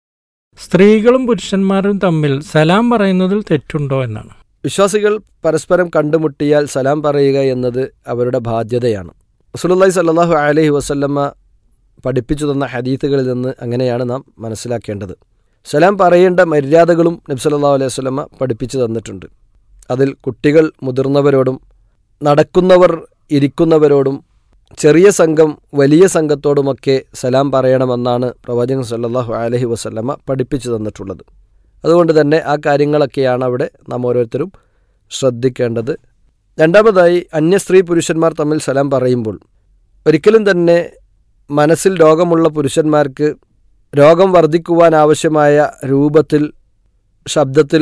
S8: സ്ത്രീകളും പുരുഷന്മാരും തമ്മിൽ സലാം പറയുന്നതിൽ തെറ്റുണ്ടോ എന്നാണ്
S11: വിശ്വാസികൾ പരസ്പരം കണ്ടുമുട്ടിയാൽ സലാം പറയുക എന്നത് അവരുടെ ബാധ്യതയാണ് റസൂലുള്ളാഹി സല്ലല്ലാഹു അലൈഹി വസല്ലമ്മ പഠിപ്പിച്ചു തന്ന ഹദീത്തുകളിൽ നിന്ന് അങ്ങനെയാണ് നാം മനസ്സിലാക്കേണ്ടത് സലാം പറയേണ്ട മര്യാദകളും നബി സല്ലല്ലാഹു അലൈഹി വസല്ലമ്മ പഠിപ്പിച്ചു തന്നിട്ടുണ്ട് അതിൽ കുട്ടികൾ മുതിർന്നവരോടും നടക്കുന്നവർ ഇരിക്കുന്നവരോടും ചെറിയ സംഘം വലിയ സംഘത്തോടുമൊക്കെ സലാം പറയണമെന്നാണ് പ്രവാചകൻ സല്ലല്ലാഹു അലൈഹി വസല്ലമ്മ പഠിപ്പിച്ചു തന്നിട്ടുള്ളത് അതുകൊണ്ട് തന്നെ ആ കാര്യങ്ങളൊക്കെയാണ് അവിടെ നാം ഓരോരുത്തരും ശ്രദ്ധിക്കേണ്ടത് രണ്ടാമതായി അന്യ സ്ത്രീ പുരുഷന്മാർ തമ്മിൽ സലാം പറയുമ്പോൾ ഒരിക്കലും തന്നെ മനസ്സിൽ രോഗമുള്ള പുരുഷന്മാർക്ക് രോഗം വർദ്ധിക്കുവാൻ ആവശ്യമായ രൂപത്തിൽ ശബ്ദത്തിൽ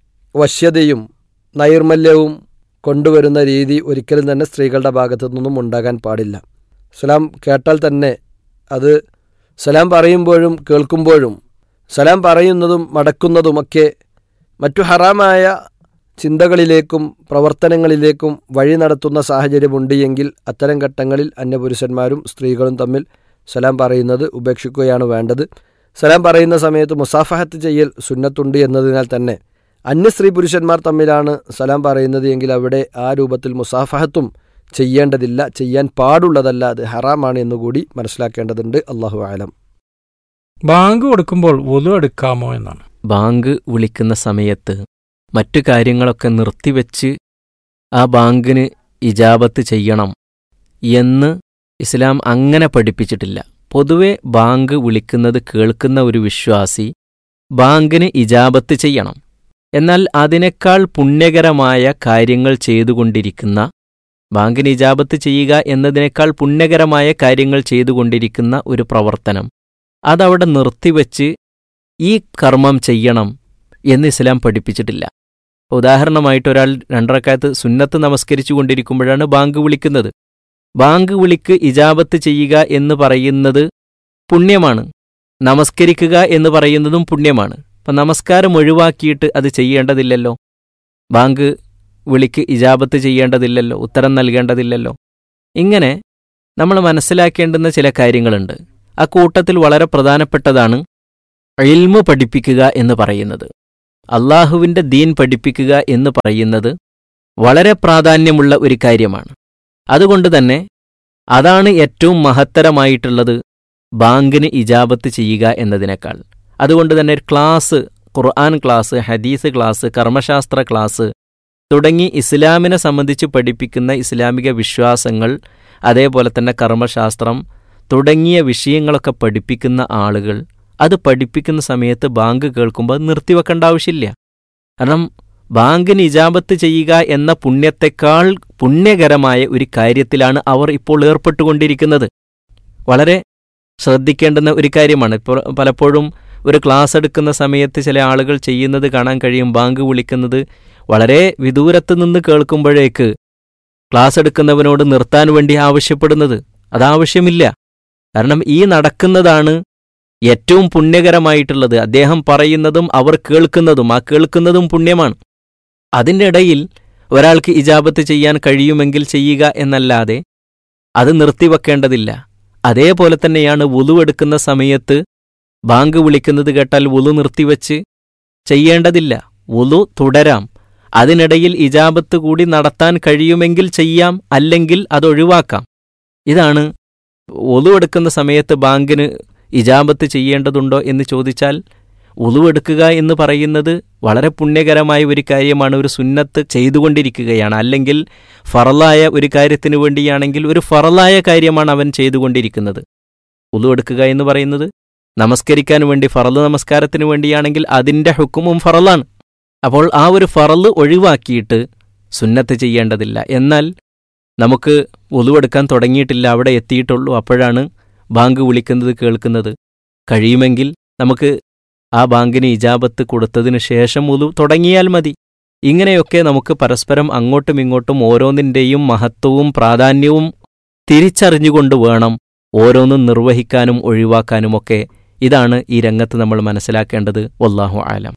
S11: വശ്യതയും നൈർമല്യവും കൊണ്ടുവരുന്ന രീതി ഒരിക്കലും തന്നെ സ്ത്രീകളുടെ ഭാഗത്തു നിന്നും ഉണ്ടാകാൻ പാടില്ല സലാം കേട്ടാൽ തന്നെ അത് സലാം പറയുമ്പോഴും കേൾക്കുമ്പോഴും സലാം പറയുന്നതും മടക്കുന്നതുമൊക്കെ മറ്റു ഹറാമായ ചിന്തകളിലേക്കും പ്രവർത്തനങ്ങളിലേക്കും വഴി നടത്തുന്ന സാഹചര്യമുണ്ട് എങ്കിൽ അത്തരം ഘട്ടങ്ങളിൽ അന്യപുരുഷന്മാരും സ്ത്രീകളും തമ്മിൽ സലാം പറയുന്നത് ഉപേക്ഷിക്കുകയാണ് വേണ്ടത് സലാം പറയുന്ന സമയത്ത് മുസാഫഹത്ത് ചെയ്യൽ സുന്നത്തുണ്ട് എന്നതിനാൽ തന്നെ അന്യ സ്ത്രീ പുരുഷന്മാർ തമ്മിലാണ് സലാം പറയുന്നത് എങ്കിൽ അവിടെ ആ രൂപത്തിൽ മുസാഫഹത്തും ചെയ്യേണ്ടതില്ല ചെയ്യാൻ പാടുള്ളതല്ല അത് ഹറാമാണ് എന്നുകൂടി മനസ്സിലാക്കേണ്ടതുണ്ട് അള്ളാഹു ആലം
S8: ബാങ്ക് കൊടുക്കുമ്പോൾ ഒതു എടുക്കാമോ എന്നാണ്
S9: ബാങ്ക് വിളിക്കുന്ന സമയത്ത് മറ്റു കാര്യങ്ങളൊക്കെ നിർത്തിവെച്ച് ആ ബാങ്കിന് ഇജാബത്ത് ചെയ്യണം എന്ന് ഇസ്ലാം അങ്ങനെ പഠിപ്പിച്ചിട്ടില്ല പൊതുവെ ബാങ്ക് വിളിക്കുന്നത് കേൾക്കുന്ന ഒരു വിശ്വാസി ബാങ്കിന് ഇജാബത്ത് ചെയ്യണം എന്നാൽ അതിനേക്കാൾ പുണ്യകരമായ കാര്യങ്ങൾ ചെയ്തുകൊണ്ടിരിക്കുന്ന ബാങ്കിന് ഇജാബത്ത് ചെയ്യുക എന്നതിനേക്കാൾ പുണ്യകരമായ കാര്യങ്ങൾ ചെയ്തുകൊണ്ടിരിക്കുന്ന ഒരു പ്രവർത്തനം അതവിടെ നിർത്തിവെച്ച് ഈ കർമ്മം ചെയ്യണം എന്ന് ഇസ്ലാം പഠിപ്പിച്ചിട്ടില്ല ഉദാഹരണമായിട്ട് ഒരാൾ രണ്ടരക്കാലത്ത് സുന്നത്ത് നമസ്കരിച്ചു കൊണ്ടിരിക്കുമ്പോഴാണ് ബാങ്ക് വിളിക്കുന്നത് ബാങ്ക് വിളിക്ക് ഇജാബത്ത് ചെയ്യുക എന്ന് പറയുന്നത് പുണ്യമാണ് നമസ്കരിക്കുക എന്ന് പറയുന്നതും പുണ്യമാണ് അപ്പം നമസ്കാരം ഒഴിവാക്കിയിട്ട് അത് ചെയ്യേണ്ടതില്ലല്ലോ ബാങ്ക് വിളിക്ക് ഇജാബത്ത് ചെയ്യേണ്ടതില്ലല്ലോ ഉത്തരം നൽകേണ്ടതില്ലല്ലോ ഇങ്ങനെ നമ്മൾ മനസ്സിലാക്കേണ്ടുന്ന ചില കാര്യങ്ങളുണ്ട് ആ കൂട്ടത്തിൽ വളരെ പ്രധാനപ്പെട്ടതാണ് ഇൽമു പഠിപ്പിക്കുക എന്ന് പറയുന്നത് അള്ളാഹുവിൻ്റെ ദീൻ പഠിപ്പിക്കുക എന്ന് പറയുന്നത് വളരെ പ്രാധാന്യമുള്ള ഒരു കാര്യമാണ് അതുകൊണ്ട് തന്നെ അതാണ് ഏറ്റവും മഹത്തരമായിട്ടുള്ളത് ബാങ്കിന് ഇജാബത്ത് ചെയ്യുക എന്നതിനേക്കാൾ അതുകൊണ്ട് തന്നെ ഒരു ക്ലാസ് ഖുർആൻ ക്ലാസ് ഹദീസ് ക്ലാസ് കർമ്മശാസ്ത്ര ക്ലാസ് തുടങ്ങി ഇസ്ലാമിനെ സംബന്ധിച്ച് പഠിപ്പിക്കുന്ന ഇസ്ലാമിക വിശ്വാസങ്ങൾ അതേപോലെ തന്നെ കർമ്മശാസ്ത്രം തുടങ്ങിയ വിഷയങ്ങളൊക്കെ പഠിപ്പിക്കുന്ന ആളുകൾ അത് പഠിപ്പിക്കുന്ന സമയത്ത് ബാങ്ക് കേൾക്കുമ്പോൾ അത് നിർത്തിവെക്കേണ്ട ആവശ്യമില്ല കാരണം ബാങ്കിന് ഇജാബത്ത് ചെയ്യുക എന്ന പുണ്യത്തെക്കാൾ പുണ്യകരമായ ഒരു കാര്യത്തിലാണ് അവർ ഇപ്പോൾ ഏർപ്പെട്ടുകൊണ്ടിരിക്കുന്നത് വളരെ ശ്രദ്ധിക്കേണ്ടുന്ന ഒരു കാര്യമാണ് ഇപ്പോൾ പലപ്പോഴും ഒരു ക്ലാസ് എടുക്കുന്ന സമയത്ത് ചില ആളുകൾ ചെയ്യുന്നത് കാണാൻ കഴിയും ബാങ്ക് വിളിക്കുന്നത് വളരെ വിദൂരത്ത് നിന്ന് കേൾക്കുമ്പോഴേക്ക് ക്ലാസ് എടുക്കുന്നവനോട് നിർത്താൻ വേണ്ടി ആവശ്യപ്പെടുന്നത് അതാവശ്യമില്ല കാരണം ഈ നടക്കുന്നതാണ് ഏറ്റവും പുണ്യകരമായിട്ടുള്ളത് അദ്ദേഹം പറയുന്നതും അവർ കേൾക്കുന്നതും ആ കേൾക്കുന്നതും പുണ്യമാണ് അതിൻ്റെ ഇടയിൽ ഒരാൾക്ക് ഇജാബത്ത് ചെയ്യാൻ കഴിയുമെങ്കിൽ ചെയ്യുക എന്നല്ലാതെ അത് നിർത്തിവെക്കേണ്ടതില്ല അതേപോലെ തന്നെയാണ് വുളു എടുക്കുന്ന സമയത്ത് ബാങ്ക് വിളിക്കുന്നത് കേട്ടാൽ വുളു നിർത്തിവെച്ച് ചെയ്യേണ്ടതില്ല വുളു തുടരാം അതിനിടയിൽ ഇജാബത്ത് കൂടി നടത്താൻ കഴിയുമെങ്കിൽ ചെയ്യാം അല്ലെങ്കിൽ അതൊഴിവാക്കാം ഇതാണ് ഒലു എടുക്കുന്ന സമയത്ത് ബാങ്കിന് ഇജാബത്ത് ചെയ്യേണ്ടതുണ്ടോ എന്ന് ചോദിച്ചാൽ ഒലു എടുക്കുക എന്ന് പറയുന്നത് വളരെ പുണ്യകരമായ ഒരു കാര്യമാണ് ഒരു സുന്നത്ത് ചെയ്തുകൊണ്ടിരിക്കുകയാണ് അല്ലെങ്കിൽ ഫറലായ ഒരു കാര്യത്തിന് വേണ്ടിയാണെങ്കിൽ ഒരു ഫറലായ കാര്യമാണ് അവൻ ചെയ്തുകൊണ്ടിരിക്കുന്നത് ഒലു എടുക്കുക എന്ന് പറയുന്നത് നമസ്കരിക്കാൻ വേണ്ടി ഫറല് നമസ്കാരത്തിന് വേണ്ടിയാണെങ്കിൽ അതിൻ്റെ ഹുക്കുമും ഫറലാണ് അപ്പോൾ ആ ഒരു ഫറല് ഒഴിവാക്കിയിട്ട് സുന്നത്ത് ചെയ്യേണ്ടതില്ല എന്നാൽ നമുക്ക് ഒലുവെടുക്കാൻ തുടങ്ങിയിട്ടില്ല അവിടെ എത്തിയിട്ടുള്ളൂ അപ്പോഴാണ് ബാങ്ക് വിളിക്കുന്നത് കേൾക്കുന്നത് കഴിയുമെങ്കിൽ നമുക്ക് ആ ബാങ്കിന് ഇജാബത്ത് കൊടുത്തതിന് ശേഷം ഒലു തുടങ്ങിയാൽ മതി ഇങ്ങനെയൊക്കെ നമുക്ക് പരസ്പരം അങ്ങോട്ടും ഇങ്ങോട്ടും ഓരോന്നിൻ്റെയും മഹത്വവും പ്രാധാന്യവും തിരിച്ചറിഞ്ഞുകൊണ്ട് വേണം ഓരോന്നും നിർവഹിക്കാനും ഒഴിവാക്കാനുമൊക്കെ ഇതാണ് ഈ രംഗത്ത് നമ്മൾ മനസ്സിലാക്കേണ്ടത് വല്ലാഹു ആലം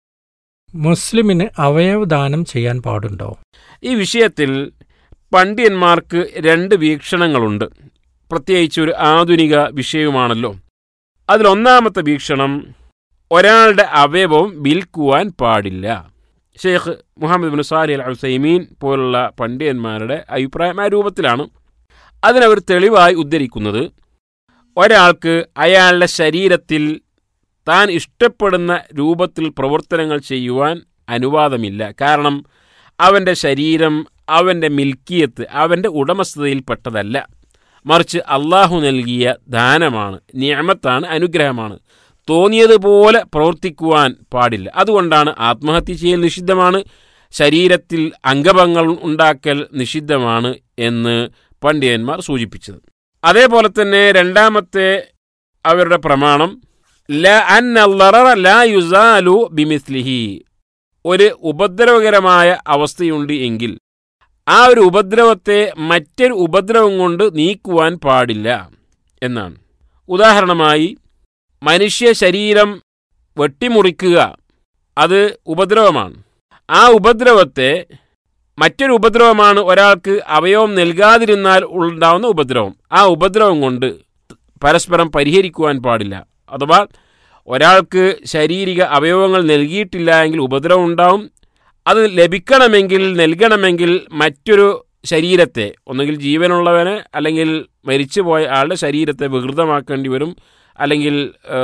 S8: മുസ്ലിമിന് അവയവദാനം ചെയ്യാൻ പാടുണ്ടോ
S10: ഈ വിഷയത്തിൽ പണ്ഡിയന്മാർക്ക് രണ്ട് വീക്ഷണങ്ങളുണ്ട് പ്രത്യേകിച്ച് ഒരു ആധുനിക വിഷയവുമാണല്ലോ അതിലൊന്നാമത്തെ വീക്ഷണം ഒരാളുടെ അവയവം വിൽക്കുവാൻ പാടില്ല Sheikh Muhammad bin Salih al Uthaymeen പോലുള്ള പണ്ഡിതന്മാരുടെ അഭിപ്രായം ആ രൂപത്തിലാണ് അതിനവർ തെളിവായി ഉദ്ധരിക്കുന്നത് ഒരാൾക്ക് അയാളുടെ ശരീരത്തിൽ താൻ ഇഷ്ടപ്പെടുന്ന രൂപത്തിൽ പ്രവർത്തനങ്ങൾ ചെയ്യുവാൻ അനുവാദമില്ല കാരണം അവൻ്റെ ശരീരം അവൻ്റെ മിൽക്കിയത്ത് അവൻ്റെ ഉടമസ്ഥതയിൽപ്പെട്ടതല്ല മറിച്ച് അള്ളാഹു നൽകിയ ദാനമാണ് നിയമത്താണ് അനുഗ്രഹമാണ് തോന്നിയതുപോലെ പ്രവർത്തിക്കുവാൻ പാടില്ല അതുകൊണ്ടാണ് ആത്മഹത്യ ചെയ്യൽ നിഷിദ്ധമാണ് ശരീരത്തിൽ അംഗഭംഗങ്ങൾ ഉണ്ടാക്കൽ നിഷിദ്ധമാണ് എന്ന് പണ്ഡിതന്മാർ സൂചിപ്പിച്ചത് അതേപോലെ തന്നെ രണ്ടാമത്തെ അവരുടെ പ്രമാണം ല അൻ ലാ യുസാലു ബിമിസ്ലിഹി ഒരു ഉപദ്രവകരമായ അവസ്ഥയുണ്ട് എങ്കിൽ ആ ഒരു ഉപദ്രവത്തെ മറ്റൊരു ഉപദ്രവം കൊണ്ട് നീക്കുവാൻ പാടില്ല എന്നാണ് ഉദാഹരണമായി മനുഷ്യ ശരീരം വെട്ടിമുറിക്കുക അത് ഉപദ്രവമാണ് ആ ഉപദ്രവത്തെ മറ്റൊരു ഉപദ്രവമാണ് ഒരാൾക്ക് അവയവം നൽകാതിരുന്നാൽ ഉണ്ടാവുന്ന ഉപദ്രവം ആ ഉപദ്രവം കൊണ്ട് പരസ്പരം പരിഹരിക്കുവാൻ പാടില്ല അഥവാ ഒരാൾക്ക് ശാരീരിക അവയവങ്ങൾ നൽകിയിട്ടില്ല എങ്കിൽ ഉപദ്രവം ഉണ്ടാവും അത് ലഭിക്കണമെങ്കിൽ നൽകണമെങ്കിൽ മറ്റൊരു ശരീരത്തെ ഒന്നുകിൽ ജീവനുള്ളവനെ അല്ലെങ്കിൽ മരിച്ചുപോയ ആളുടെ ശരീരത്തെ വികൃതമാക്കേണ്ടി വരും അല്ലെങ്കിൽ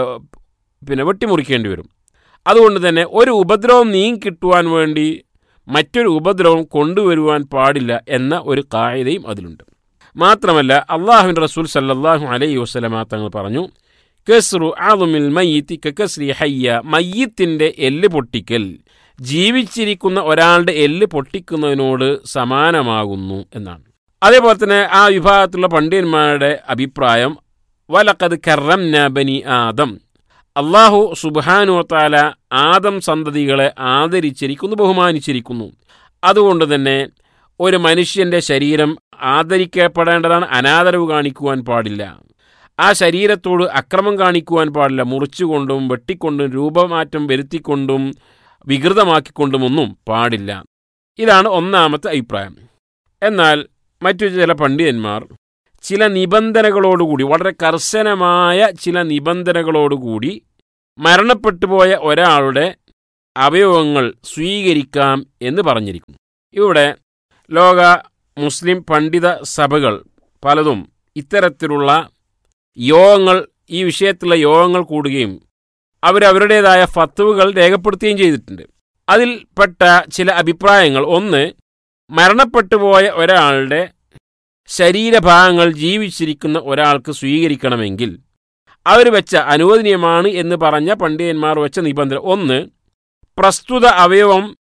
S10: പിന്നെ വെട്ടിമുറിക്കേണ്ടി വരും അതുകൊണ്ട് തന്നെ ഒരു ഉപദ്രവം നീങ്ങിക്കിട്ടുവാൻ വേണ്ടി മറ്റൊരു ഉപദ്രവം കൊണ്ടുവരുവാൻ പാടില്ല എന്ന ഒരു കായതയും അതിലുണ്ട് മാത്രമല്ല അള്ളാഹുവിൻ റസൂൽ സല്ലാഹു അലൈഹി വസ്ലമ തങ്ങൾ പറഞ്ഞു കസ്റു ആളുമിൽ മയ്യത്തി കസ്രി ഹയ്യ മയ്യത്തിൻ്റെ എല്ല് പൊട്ടിക്കൽ ജീവിച്ചിരിക്കുന്ന ഒരാളുടെ എല്ല് പൊട്ടിക്കുന്നതിനോട് സമാനമാകുന്നു എന്നാണ് അതേപോലെ തന്നെ ആ വിഭാഗത്തിലുള്ള പണ്ഡിതന്മാരുടെ അഭിപ്രായം വലക്കത് കറം ബനി ആദം അള്ളാഹു സുബാനു താല ആദം സന്തതികളെ ആദരിച്ചിരിക്കുന്നു ബഹുമാനിച്ചിരിക്കുന്നു അതുകൊണ്ട് തന്നെ ഒരു മനുഷ്യൻ്റെ ശരീരം ആദരിക്കപ്പെടേണ്ടതാണ് അനാദരവ് കാണിക്കുവാൻ പാടില്ല ആ ശരീരത്തോട് അക്രമം കാണിക്കുവാൻ പാടില്ല മുറിച്ചുകൊണ്ടും വെട്ടിക്കൊണ്ടും രൂപമാറ്റം വരുത്തിക്കൊണ്ടും വികൃതമാക്കിക്കൊണ്ടുമൊന്നും പാടില്ല ഇതാണ് ഒന്നാമത്തെ അഭിപ്രായം എന്നാൽ മറ്റു ചില പണ്ഡിതന്മാർ ചില നിബന്ധനകളോടുകൂടി വളരെ കർശനമായ ചില നിബന്ധനകളോടുകൂടി മരണപ്പെട്ടു പോയ ഒരാളുടെ അവയവങ്ങൾ സ്വീകരിക്കാം എന്ന് പറഞ്ഞിരിക്കുന്നു ഇവിടെ ലോക മുസ്ലിം പണ്ഡിത സഭകൾ പലതും ഇത്തരത്തിലുള്ള യോഗങ്ങൾ ഈ വിഷയത്തിലുള്ള യോഗങ്ങൾ കൂടുകയും അവരവരുടേതായ ഫത്തുവുകൾ രേഖപ്പെടുത്തുകയും ചെയ്തിട്ടുണ്ട് അതിൽപ്പെട്ട ചില അഭിപ്രായങ്ങൾ ഒന്ന് മരണപ്പെട്ടു പോയ ഒരാളുടെ ശരീരഭാഗങ്ങൾ ജീവിച്ചിരിക്കുന്ന ഒരാൾക്ക് സ്വീകരിക്കണമെങ്കിൽ അവർ വെച്ച അനുവദനീയമാണ് എന്ന് പറഞ്ഞ പണ്ഡിതന്മാർ വെച്ച നിബന്ധന ഒന്ന് പ്രസ്തുത അവയവം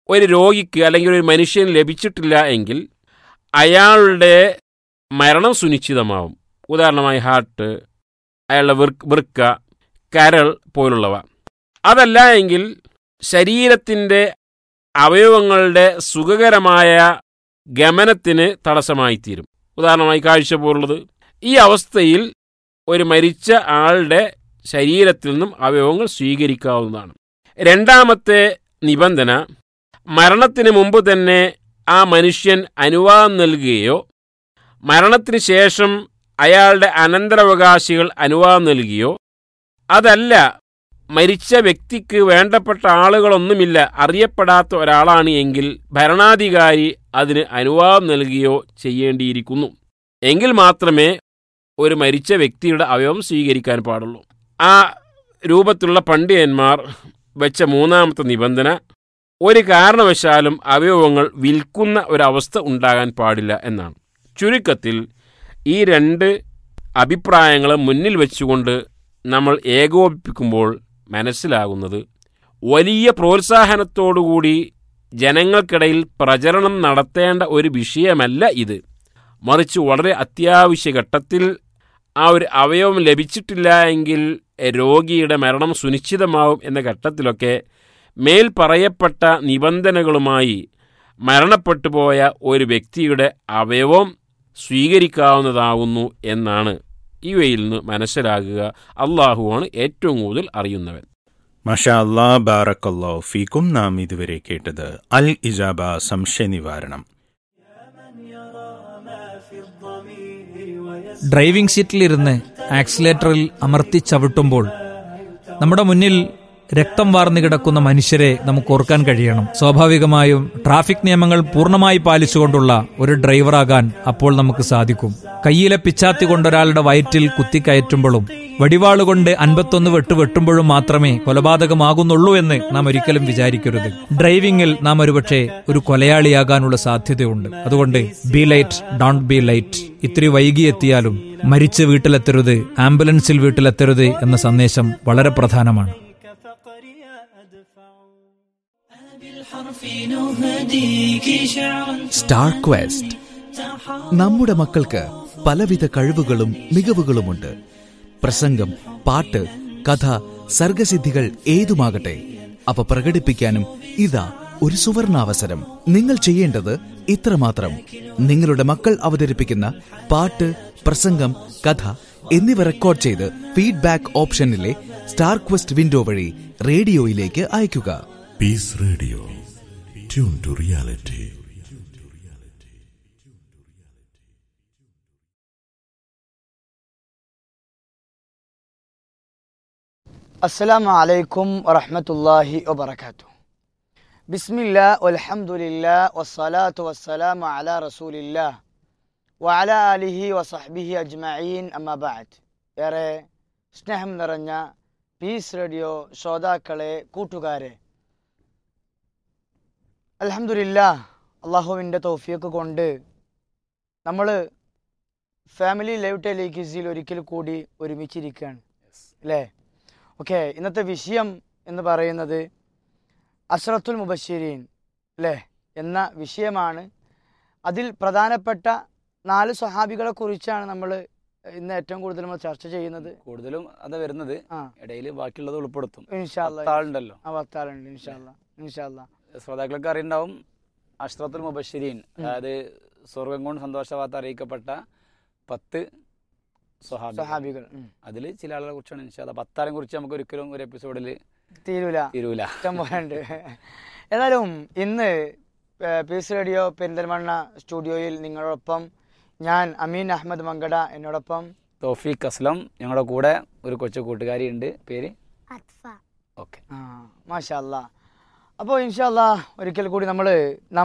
S10: ഒരു രോഗിക്ക് അല്ലെങ്കിൽ ഒരു മനുഷ്യന് ലഭിച്ചിട്ടില്ല എങ്കിൽ അയാളുടെ മരണം സുനിശ്ചിതമാവും ഉദാഹരണമായി ഹാർട്ട് അയാളുടെ വൃക്ക് വൃക്ക കരൾ പോലുള്ളവ അതല്ല എങ്കിൽ ശരീരത്തിൻ്റെ അവയവങ്ങളുടെ സുഖകരമായ ഗമനത്തിന് തടസ്സമായിത്തീരും ഉദാഹരണമായി കാഴ്ച പോലുള്ളത് ഈ അവസ്ഥയിൽ ഒരു മരിച്ച ആളുടെ ശരീരത്തിൽ നിന്നും അവയവങ്ങൾ സ്വീകരിക്കാവുന്നതാണ് രണ്ടാമത്തെ നിബന്ധന മരണത്തിന് മുമ്പ് തന്നെ ആ മനുഷ്യൻ അനുവാദം നൽകുകയോ മരണത്തിന് ശേഷം അയാളുടെ അനന്തരാവകാശികൾ അനുവാദം നൽകുകയോ അതല്ല മരിച്ച വ്യക്തിക്ക് വേണ്ടപ്പെട്ട ആളുകളൊന്നുമില്ല അറിയപ്പെടാത്ത ഒരാളാണ് എങ്കിൽ ഭരണാധികാരി അതിന് അനുവാദം നൽകുകയോ ചെയ്യേണ്ടിയിരിക്കുന്നു എങ്കിൽ മാത്രമേ ഒരു മരിച്ച വ്യക്തിയുടെ അവയവം സ്വീകരിക്കാൻ പാടുള്ളൂ ആ രൂപത്തിലുള്ള പണ്ഡിതന്മാർ വെച്ച മൂന്നാമത്തെ നിബന്ധന ഒരു കാരണവശാലും അവയവങ്ങൾ വിൽക്കുന്ന ഒരവസ്ഥ ഉണ്ടാകാൻ പാടില്ല എന്നാണ് ചുരുക്കത്തിൽ ഈ രണ്ട് അഭിപ്രായങ്ങൾ മുന്നിൽ വെച്ചുകൊണ്ട് നമ്മൾ ഏകോപിപ്പിക്കുമ്പോൾ മനസ്സിലാകുന്നത് വലിയ പ്രോത്സാഹനത്തോടുകൂടി ജനങ്ങൾക്കിടയിൽ പ്രചരണം നടത്തേണ്ട ഒരു വിഷയമല്ല ഇത് മറിച്ച് വളരെ അത്യാവശ്യ ഘട്ടത്തിൽ ആ ഒരു അവയവം ലഭിച്ചിട്ടില്ല എങ്കിൽ രോഗിയുടെ മരണം സുനിശ്ചിതമാവും എന്ന ഘട്ടത്തിലൊക്കെ മേൽ പറയപ്പെട്ട നിബന്ധനകളുമായി മരണപ്പെട്ടു പോയ ഒരു വ്യക്തിയുടെ അവയവം സ്വീകരിക്കാവുന്നതാവുന്നു എന്നാണ് ഇവയിൽ നിന്ന് മനസ്സിലാകുക അള്ളാഹുവാണ് ഏറ്റവും കൂടുതൽ അറിയുന്നവൻ
S1: മഷാ അല്ലാ ബാറക്കല്ലോ ഫീക്കും നാം ഇതുവരെ കേട്ടത് അൽ ഇജാബ സംശയ നിവാരണം
S12: ഡ്രൈവിംഗ് സീറ്റിലിരുന്ന് ആക്സിലേറ്ററിൽ അമർത്തി ചവിട്ടുമ്പോൾ നമ്മുടെ മുന്നിൽ രക്തം വാർന്നു കിടക്കുന്ന മനുഷ്യരെ നമുക്ക് ഓർക്കാൻ കഴിയണം സ്വാഭാവികമായും ട്രാഫിക് നിയമങ്ങൾ പൂർണ്ണമായി പാലിച്ചുകൊണ്ടുള്ള ഒരു ഡ്രൈവറാകാൻ അപ്പോൾ നമുക്ക് സാധിക്കും കയ്യിലെ പിച്ചാത്തി കൊണ്ടൊരാളുടെ വയറ്റിൽ കുത്തിക്കയറ്റുമ്പോഴും വടിവാളുകൊണ്ട് അൻപത്തൊന്ന് വെട്ട് വെട്ടുമ്പോഴും മാത്രമേ കൊലപാതകമാകുന്നുള്ളൂ എന്ന് നാം ഒരിക്കലും വിചാരിക്കരുത് ഡ്രൈവിംഗിൽ നാം ഒരുപക്ഷെ ഒരു കൊലയാളിയാകാനുള്ള സാധ്യതയുണ്ട് അതുകൊണ്ട് be light don't be light ഇത്തിരി വൈകിയെത്തിയാലും മരിച്ച് വീട്ടിലെത്തരുത് ആംബുലൻസിൽ വീട്ടിലെത്തരുത് എന്ന സന്ദേശം വളരെ പ്രധാനമാണ്
S13: സ്റ്റാർ ക്വസ്റ്റ് നമ്മുടെ മക്കൾക്ക് പലവിധ കഴിവുകളും മികവുകളുമുണ്ട് പ്രസംഗം പാട്ട് കഥ സർഗസിദ്ധികൾ ഏതുമാകട്ടെ അവ പ്രകടിപ്പിക്കാനും ഇതാ ഒരു സുവർണാവസരം നിങ്ങൾ ചെയ്യേണ്ടത് ഇത്രമാത്രം നിങ്ങളുടെ മക്കൾ അവതരിപ്പിക്കുന്ന പാട്ട് പ്രസംഗം കഥ എന്നിവ റെക്കോർഡ് ചെയ്ത് ഫീഡ്ബാക്ക് ഓപ്ഷനിലെ സ്റ്റാർ ക്വസ്റ്റ് വിൻഡോ വഴി റേഡിയോയിലേക്ക് അയയ്ക്കുക
S7: Peace Radio. Tune to reality.
S14: السلام عليكم ورحمة الله وبركاته بسم الله والحمد لله والصلاة والسلام على رسول الله وعلى آله وصحبه أجمعين أما بعد ഏറെ സ്നേഹം നിറഞ്ഞ പീസ് റേഡിയോ ശ്രോതാക്കളെ കൂട്ടുകാരെ അലഹമില്ല അള്ളാഹുവിൻ്റെ തൗഫിയൊക്കെ കൊണ്ട് നമ്മൾ ഫാമിലി ലൈവ് ടെലിഗിസിൽ ഒരിക്കൽ കൂടി ഒരുമിച്ചിരിക്കുകയാണ് അല്ലേ ഓക്കെ ഇന്നത്തെ വിഷയം എന്ന് പറയുന്നത് അസ്രത്തുൽ മുബശ്ശിരീൻ അല്ലേ എന്ന വിഷയമാണ് അതിൽ പ്രധാനപ്പെട്ട നാല് സ്വഹാബികളെ കുറിച്ചാണ് നമ്മൾ ഇന്ന് ഏറ്റവും കൂടുതൽ നമ്മൾ ചർച്ച ചെയ്യുന്നത്
S15: കൂടുതലും അത് വരുന്നത് ഇടയിൽ ബാക്കിയുള്ളത് ഉൾപ്പെടുത്തും
S14: ഇൻഷാല്ല
S15: പത്താളുണ്ടല്ലോ
S14: ആ പത്താളുണ്ട് ഇൻഷാല്ല ഇൻഷാല്ല
S15: ശ്രോതാക്കൾക്ക് അറിയുണ്ടാവും അഷ്റത്തുൽ മുബഷിരീൻ അതായത് സ്വർഗം കൊണ്ട് സന്തോഷ വാർത്ത അറിയിക്കപ്പെട്ട പത്ത്
S14: സ്വഹാബികൾ, ഉം.
S15: അതിൽ ചില ആളുകളെ കുറിച്ചാണ് ഇൻഷാല്ല പത്താളെ കുറിച്ച് നമുക്ക് ഒരിക്കലും ഒരു എപ്പിസോഡിൽ
S14: തീരൂല
S15: തീരൂല
S14: ഇഷ്ടം പോലെ ഉണ്ട് ഏതായാലും ഇന്ന് ഏഹ്, പീസ് റേഡിയോ പെരിന്തൽമണ്ണ സ്റ്റുഡിയോയിൽ നിങ്ങളോടൊപ്പം ഞാൻ അമീൻ അഹമ്മദ് മങ്കട എന്നോടൊപ്പം
S15: തോഫീഖ് അസ്ലം ഞങ്ങളുടെ കൂടെ ഒരു കൊച്ചു കൂട്ടുകാരി ഉണ്ട് പേര് ഓക്കെ
S14: ആ മാഷാ അല്ലാ അപ്പോൾ ഇൻഷാ അല്ലാ ഒരിക്കൽ കൂടി നമ്മൾ